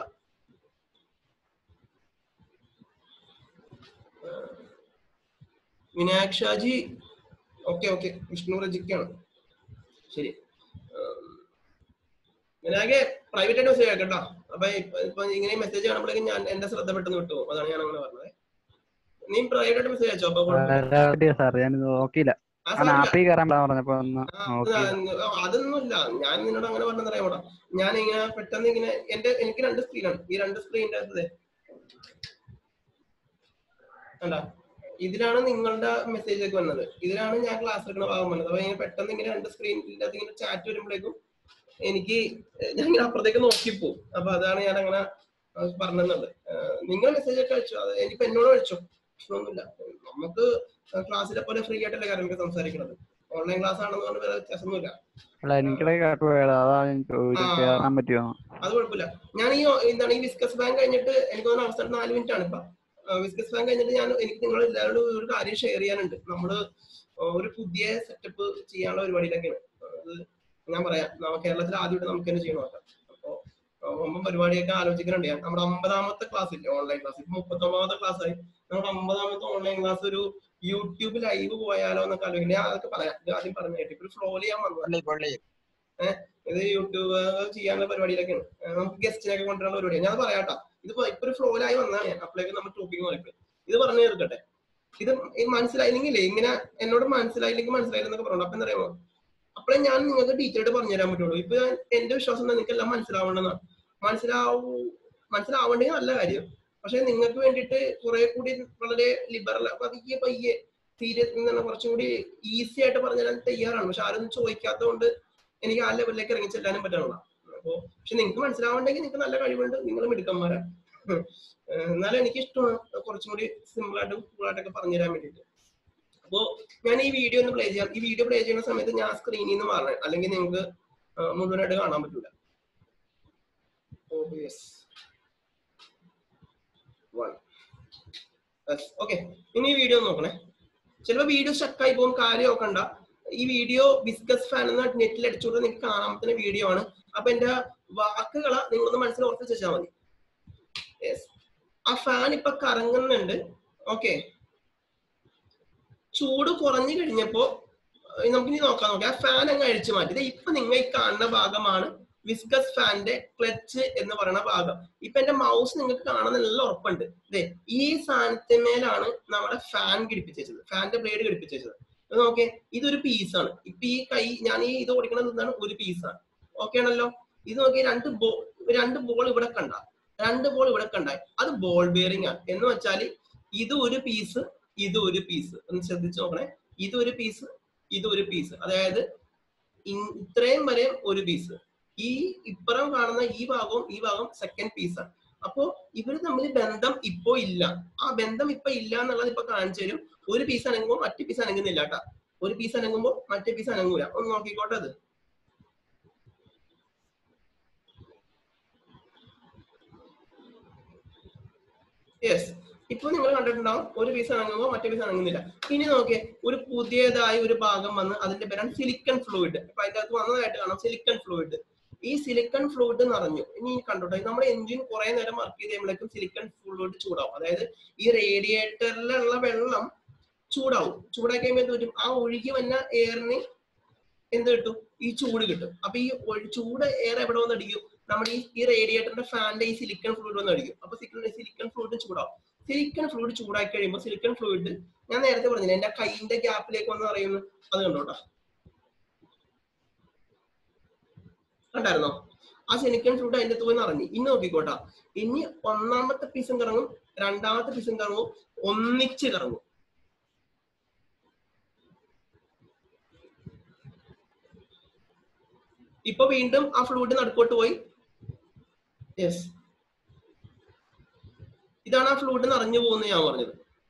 വിനായക് ഷാജി ഓക്കെ ഓക്കെ വിഷ്ണു രജിക്കാണ് ശരി ഉം. വിനായകെ പ്രൈവറ്റ് ആയിട്ട് മെസ്സേജ് കേട്ടോ അപ്പൊ ഇപ്പൊ ഇപ്പൊ ഇങ്ങനെ മെസ്സേജ് കാണുമ്പോഴേക്കും ഞാൻ എന്റെ ശ്രദ്ധ പെട്ടെന്ന് വിട്ടു പോകും അതാണ് ഞാൻ അങ്ങനെ പറഞ്ഞത് നീ പ്രൈവറ്റ് ആയിട്ട് മെസ്സേജ് അയച്ചോ അപ്പൊ കുഴപ്പമില്ല. സാർ ഞാൻ നോക്കിയില്ല ആ ഞാൻ സാരമില്ല. ആപ്പിൽ കയറാൻ പറഞ്ഞപ്പോ ഒന്ന് ആ, നോക്കി ആ, അതൊന്നുമില്ല ഞാൻ നിന്നോട് അങ്ങനെ പറഞ്ഞറിയാമോടാ ഞാൻ ഇങ്ങനെ പെട്ടെന്ന് ഇങ്ങനെ എന്റെ എനിക്ക് രണ്ട് സ്ക്രീനാണ് ഈ രണ്ട് സ്ക്രീനിന്റെ അകത്തത് കണ്ടാ ഇതിലാണ് നിങ്ങളുടെ മെസ്സേജ് ഒക്കെ വന്നത് ഇതിലാണ് ഞാൻ ക്ലാസ് എടുക്കുന്ന ഭാഗം വന്നത് അപ്പൊ ഇങ്ങനെ പെട്ടെന്ന് ഇങ്ങനെ രണ്ട് സ്ക്രീനിന്റെ അകത്ത് ഇങ്ങനെ ചാറ്റ് വരുമ്പോഴേക്കും എനിക്ക് ഞാൻ ഇങ്ങനെ അപ്പുറത്തേക്ക് നോക്കിപ്പോ അപ്പൊ അതാണ് ഞാൻ അങ്ങനെ പറഞ്ഞത് നിങ്ങൾ മെസ്സേജ് ഒക്കെ അയച്ചു അത് എനിക്ക് എന്നോട് അയച്ചോ പ്രശ്നമൊന്നുമില്ല നമുക്ക് ക്ലാസ്സിലെ പോലെ ഫ്രീ ആയിട്ടല്ലേ കാര്യങ്ങൾ സംസാരിക്കുന്നത് ഓൺലൈൻ ക്ലാസ് ആണെന്ന് പറഞ്ഞ വേറെ വ്യത്യാസമൊന്നുമില്ല അല്ല എനിക്കിടെ കേട്ടു പോയതാ അതാ ഞാൻ ചോദിച്ചത് ആ. കേറാൻ പറ്റുമോ അത് കുഴപ്പമില്ല ഞാൻ ഈ എന്താണ് ഈ വിസ്കസ് ബാങ്ക് കഴിഞ്ഞിട്ട് എനിക്ക് തോന്നുന്ന അവസാനം നാല് മിനിറ്റ് ആണ് ഇപ്പൊ വിസ്കസ് ബാങ്ക് കഴിഞ്ഞിട്ട് ഞാൻ എനിക്ക് നിങ്ങൾ എല്ലാവരോടും ഒരു കാര്യം ഷെയർ ചെയ്യാനുണ്ട് നമ്മള് ഒരു പുതിയ സെറ്റപ്പ് ചെയ്യാനുള്ള പരിപാടിയിലൊക്കെയാണ് അത് ഞാൻ പറയാം നമ്മ കേരളത്തിൽ ആദ്യമായിട്ട് നമുക്ക് തന്നെ ചെയ്യണം നോക്കാം അപ്പോ ഒമ്പം പരിപാടിയൊക്കെ ആലോചിക്കുന്നുണ്ട് ഞാൻ നമ്മുടെ അമ്പതാമത്തെ ക്ലാസ് ഇല്ലേ ഓൺലൈൻ ക്ലാസ് ഇപ്പൊ മുപ്പത്തൊമ്പതാമത്തെ ക്ലാസ് ആയി നമ്മുടെ അമ്പതാമത്തെ ഓൺലൈൻ ക്ലാസ് ഒരു യൂട്യൂബ് ലൈവ് പോയാലോ എന്നൊക്കെ ആലോചിക്കുന്നത് ഞാൻ അതൊക്കെ പറയാം ഇത് ആദ്യം പറഞ്ഞു കേട്ടു ഇപ്പൊ ഫ്ലോ ചെയ്യാൻ വന്നത് ഇത് യൂട്യൂബ് ചെയ്യാനുള്ള പരിപാടിയിലൊക്കെയാണ് ഏഹ് നമുക്ക് ഗസ്റ്റിനൊക്കെ കൊണ്ടുവരുന്ന പരിപാടിയാണ് ഞാൻ പറയാട്ടോ ഇത് ഇപ്പൊ ഇപ്പൊ ഒരു ഫ്ലോയിലായി വന്നതാണ് ഞാൻ അപ്പോഴേക്കും നമ്മൾ ടോപ്പിംഗ് പോയപ്പോ ഇത് പറഞ്ഞു തീർക്കട്ടെ ഇത് ഈ മനസ്സിലായില്ലെങ്കിലേ ഇങ്ങനെ എന്നോട് മനസ്സിലായില്ലെങ്കിൽ മനസ്സിലായില്ലെന്നൊക്കെ പറഞ്ഞു അപ്പൊ എന്താ പറയുമോ അപ്പോഴേ ഞാൻ നിങ്ങൾക്ക് ഡീറ്റെയിൽഡ് പറഞ്ഞു തരാൻ പറ്റുള്ളൂ ഇപ്പൊ ഞാൻ- എന്റെ വിശ്വാസം എന്താ നിങ്ങൾക്ക് എല്ലാം മനസ്സിലാവണമെന്നാണ് മനസ്സിലാവൂ മനസ്സിലാവേണ്ടെങ്കിൽ നല്ല കാര്യം പക്ഷെ നിങ്ങൾക്ക് വേണ്ടിയിട്ട് കുറെ കൂടി വളരെ ലിബറൽ പതിയെ പയ്യെ സീരിയസ് എന്താണ് കുറച്ചും കൂടി ഈസി ആയിട്ട് പറഞ്ഞു തരാൻ തയ്യാറാണ് പക്ഷെ ആരും ചോദിക്കാത്തതുകൊണ്ട് എനിക്ക് ആ ലെവലിലേക്ക് ഇറങ്ങി ചെല്ലാനും പറ്റാനുള്ള അപ്പോ പക്ഷെ നിങ്ങൾക്ക് മനസ്സിലാവണ്ടെങ്കിൽ നിങ്ങൾക്ക് നല്ല കഴിവുണ്ട് നിങ്ങൾ മിടുക്കന്മാരാ ഏഹ് എന്നാലും എനിക്ക് ഇഷ്ടമാണ് കുറച്ചും കൂടി സിമ്പിൾ ആയിട്ടും കൂൾ ആയിട്ടൊക്കെ പറഞ്ഞു തരാൻ വേണ്ടിയിട്ട് അപ്പോ ഞാൻ ഈ വീഡിയോ ഒന്ന് പ്ലേ ചെയ്യാം ഈ വീഡിയോ പ്ലേ ചെയ്യുന്ന സമയത്ത് ഞാൻ സ്ക്രീനിൽ നിന്ന് മാറണം അല്ലെങ്കിൽ നിങ്ങൾക്ക് മുഴുവനായിട്ട് കാണാൻ പറ്റൂല ഓക്കെ ഇനി ഈ വീഡിയോ നോക്കണേ ചിലപ്പോ വീഡിയോ സ്റ്റക്കായി പോകും കാര്യം നോക്കണ്ട ഈ വീഡിയോ വിസ്കസ് ഫാൻ എന്ന നെറ്റിൽ അടിച്ചുകൊണ്ട് നിങ്ങൾക്ക് കാണാൻ പറ്റുന്ന വീഡിയോ ആണ് അപ്പൊ എന്റെ വാക്കുകളെ നിങ്ങളൊന്ന് മനസ്സിൽ ഓർത്ത് വെച്ചാൽ മതി യെസ് ആ ഫാൻ ഇപ്പൊ കറങ്ങുന്നുണ്ട് ഓക്കെ ചൂട് കുറഞ്ഞു കഴിഞ്ഞപ്പോ ഏർ നമുക്കിനി നോക്കാം നോക്കാം ആ ഫാൻ അങ്ങ് അഴിച്ചു മാറ്റി ദേ ഇപ്പൊ നിങ്ങൾ ഈ കാണുന്ന ഭാഗമാണ് വിസ്കസ് ഫാന്റെ ക്ലച്ച് എന്ന് പറയുന്ന ഭാഗം ഇപ്പൊ എന്റെ മൗസ് നിങ്ങൾക്ക് കാണാൻ നല്ല ഉറപ്പുണ്ട് ദേ ഈ സാധനത്തിന്മേലാണ് നമ്മുടെ ഫാൻ ഘടിപ്പിച്ചത് ഫാന്റെ ബ്ലേഡ് ഘടിപ്പിച്ചത് ഇത് നോക്കിയേ ഇതൊരു പീസാണ് ഇപ്പൊ ഈ കൈ ഞാൻ ഈ ഇത് ഓടിക്കുന്നത് എന്താണ് ഒരു പീസാണ് ഓക്കെ ആണല്ലോ ഇത് നോക്കി രണ്ട് ബോ രണ്ട് ബോൾ ഇവിടെ കണ്ട രണ്ട് ബോൾ ഇവിടെ കണ്ടായി അത് ബോൾ ബെയറിംഗ് ആണ് എന്ന് വെച്ചാല് ഇത് ഒരു പീസ് ഇത് ഒരു പീസ് ഒന്ന് ശ്രദ്ധിച്ചു നോക്കണേ ഇത് ഒരു പീസ് ഇത് ഒരു പീസ് അതായത് ഇത്രയും വരെ ഒരു പീസ് ഈ ഇപ്പുറം കാണുന്ന ഈ ഭാഗവും ഈ ഭാഗം സെക്കൻഡ് പീസാണ് അപ്പോ ഇവര് തമ്മിൽ ബന്ധം ഇപ്പോ ഇല്ല ആ ബന്ധം ഇപ്പൊ ഇല്ല എന്നുള്ളത് ഇപ്പൊ കാണിച്ചു തരും ഒരു പീസ് അനങ്ങുമ്പോൾ മറ്റു പീസ് അനങ്ങുന്നില്ല കേട്ടാ ഒരു പീസ് അനങ്ങുമ്പോൾ മറ്റേ പീസ് അനങ്ങൂല ഒന്ന് നോക്കിക്കോട്ടെ അത് യെസ് ഇപ്പൊ നിങ്ങൾ കണ്ടിട്ടുണ്ടാവും ഒരു പീസ് അനങ്ങുമ്പോൾ മറ്റേ പീസ് അനങ്ങുന്നില്ല ഇനി നോക്കിയേ ഒരു പുതിയതായി ഒരു ഭാഗം വന്ന് അതിന്റെ പേരാണ് സിലിക്കൺ ഫ്ലൂയിഡ് ഇപ്പൊ അതിന്റെ അകത്ത് വന്നതായിട്ട് കാണാം സിലിക്കൺ ഫ്ലൂയിഡ് ഈ സിലിക്കൺ ഫ്ലൂയിഡ് നിറഞ്ഞു ഇനി കണ്ടോട്ടെ നമ്മുടെ എഞ്ചിൻ കുറെ നേരം വർക്ക് ചെയ്ത് കഴിയുമ്പോഴേക്കും സിലിക്കൺ ഫ്ലൂയിഡ് ചൂടാവും അതായത് ഈ റേഡിയേറ്ററിലുള്ള വെള്ളം ചൂടാവും ചൂടാക്കി കഴിയുമ്പോൾ എന്ത് പറ്റും ആ ഒഴുകി വന്ന എയറിന് എന്ത് കിട്ടും ഈ ചൂട് കിട്ടും അപ്പൊ ഈ ഒഴു- ചൂട് എയർ എവിടെ വന്ന് അടിക്കും നമ്മുടെ ഈ ഈ റേഡിയേറ്ററിന്റെ ഫാനിന്റെ ഈ സിലിക്കൺ ഫ്ലൂയിഡ് വന്ന് അടിക്കും അപ്പൊ സിലിക്കൺ ഫ്ലൂയിഡ് ചൂടാവും സിലിക്കൺ ഫ്ലൂയിഡ് ചൂടാക്കി കഴിയുമ്പോൾ സിലിക്കൺ ഫ്ലൂയിഡ് ഞാൻ നേരത്തെ പറഞ്ഞില്ല എന്റെ കൈയിന്റെ ഗ്യാപ്പിലേക്ക് വന്ന് പറയുന്നു അത് കണ്ടോട്ടാ കണ്ടായിരുന്നോ ആ സിലിക്കൺ ഫ്ലൂയിഡ് അതിന്റെ പോയി നിറഞ്ഞു ഇനി നോക്കിക്കോട്ടാ ഇനി ഒന്നാമത്തെ പീസും കറങ്ങും രണ്ടാമത്തെ പീസും കറങ്ങും ഒന്നിച്ച് കറങ്ങും ഇപ്പൊ വീണ്ടും ആ ഫ്ലൂയിഡ് നടുക്കോട്ട് പോയി യെസ് ഇതാണ് ആ ഫ്ലൂയിഡ് നിറഞ്ഞു പോകുന്നത് ഞാൻ പറഞ്ഞത്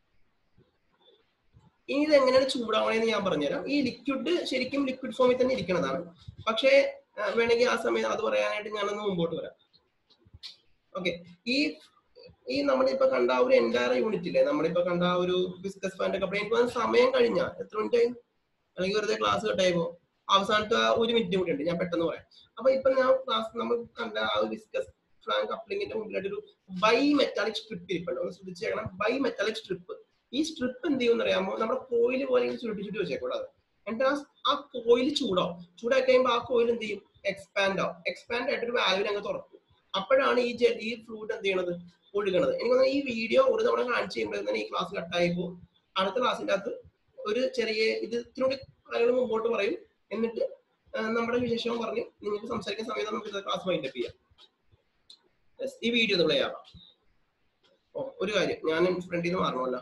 ഇനി ഇത് എങ്ങനെയാണ് ചൂടാവണേന്ന് ഞാൻ പറഞ്ഞുതരാം ഈ ലിക്വിഡ് ശരിക്കും ലിക്വിഡ് ഫോമിൽ തന്നെ ഇരിക്കുന്നതാണ് പക്ഷേ ആ, വേണമെങ്കിൽ ആ സമയം അത് പറയാനായിട്ട് ഞാനൊന്ന് മുമ്പോട്ട് വരാം ഓക്കെ ഈ ഈ നമ്മളിപ്പോ കണ്ട ആ ഒരു എൻറ്റയർ യൂണിറ്റ് ഇല്ലേ നമ്മളിപ്പോ കണ്ട ആ ഒരു ബിസ്കസ് ഫാൻ്റെ കപ്പൽ എനിക്ക് തോന്നുന്നു സമയം കഴിഞ്ഞ എത്ര മിനിറ്റ് ആയി അല്ലെങ്കിൽ വെറുതെ ക്ലാസ് കട്ടായപ്പോ അവസാനത്തെ ആ ഒരു മിനിറ്റ് കൂടി ഉണ്ട് ഞാൻ പെട്ടെന്ന് പറയാം അപ്പൊ ഇപ്പൊ ഞാൻ ക്ലാസ് നമ്മൾ കണ്ട ആ ഒരു ഡിസ്കസ് ഫ്ലാൻ കപ്ലിങ്ങിന്റെ മുമ്പിലായിട്ട് ഒരു ബൈ മെറ്റാലിക് സ്ട്രിപ്പ് ഇരിപ്പുണ്ട് ഒന്ന് ശ്രദ്ധിച്ചേക്കണം ബൈ മെറ്റാലിക് സ്ട്രിപ്പ് ഈ സ്ട്രിപ്പ് എന്ത് ചെയ്യുമെന്ന് അറിയാമോ നമ്മുടെ കോയിൽ പോലെ ഇങ്ങനെ ചുരുട്ടി ചുരുട്ടി വെച്ചേക്കൂടാതെ എന്നിട്ട് ആ- ആ കോയിൽ ചൂടാവും ചൂടാക്കി കഴിയുമ്പോൾ ആ കോയിൽ എന്ത് ചെയ്യും എക്സ്പാൻഡ് ആവും എക്സ്പാൻഡ് ആയിട്ട് ഒരു വാൽവിനെ അങ്ങ് തുറക്കും അപ്പോഴാണ് ഈ ജെ- ഈ ഫ്ലൂയിഡ് എന്ത് ചെയ്യണത് ഒഴുകണത് എനിക്ക് തോന്നുന്നു ഈ വീഡിയോ ഒരു തവണ കാണിച്ചു കഴിയുമ്പോൾ തന്നെ ഈ ക്ലാസ് കട്ടായിപ്പോ അടുത്ത ക്ലാസ്സിന്റെ അകത്ത് ഒരു ചെറിയ ഇത് ഇത്തിരി കാര്യങ്ങൾ മുമ്പോട്ട് പറയും എന്നിട്ട് ആ, നമ്മുടെ വിശേഷവും പറഞ്ഞ് നിങ്ങൾക്ക് സംസാരിക്കുന്ന സമയത്ത് നമുക്ക് ക്ലാസ് മൈൻഡ് അപ്പ് ചെയ്യാം Yes, ഈ വീഡിയോ ഒന്ന് പ്ലേ ആവാം ഓ ഒരു കാര്യം ഞാൻ ഫ്രണ്ടിൽ നിന്ന് മാറണമല്ലോ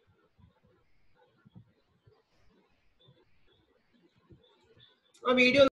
ആ വീഡിയോ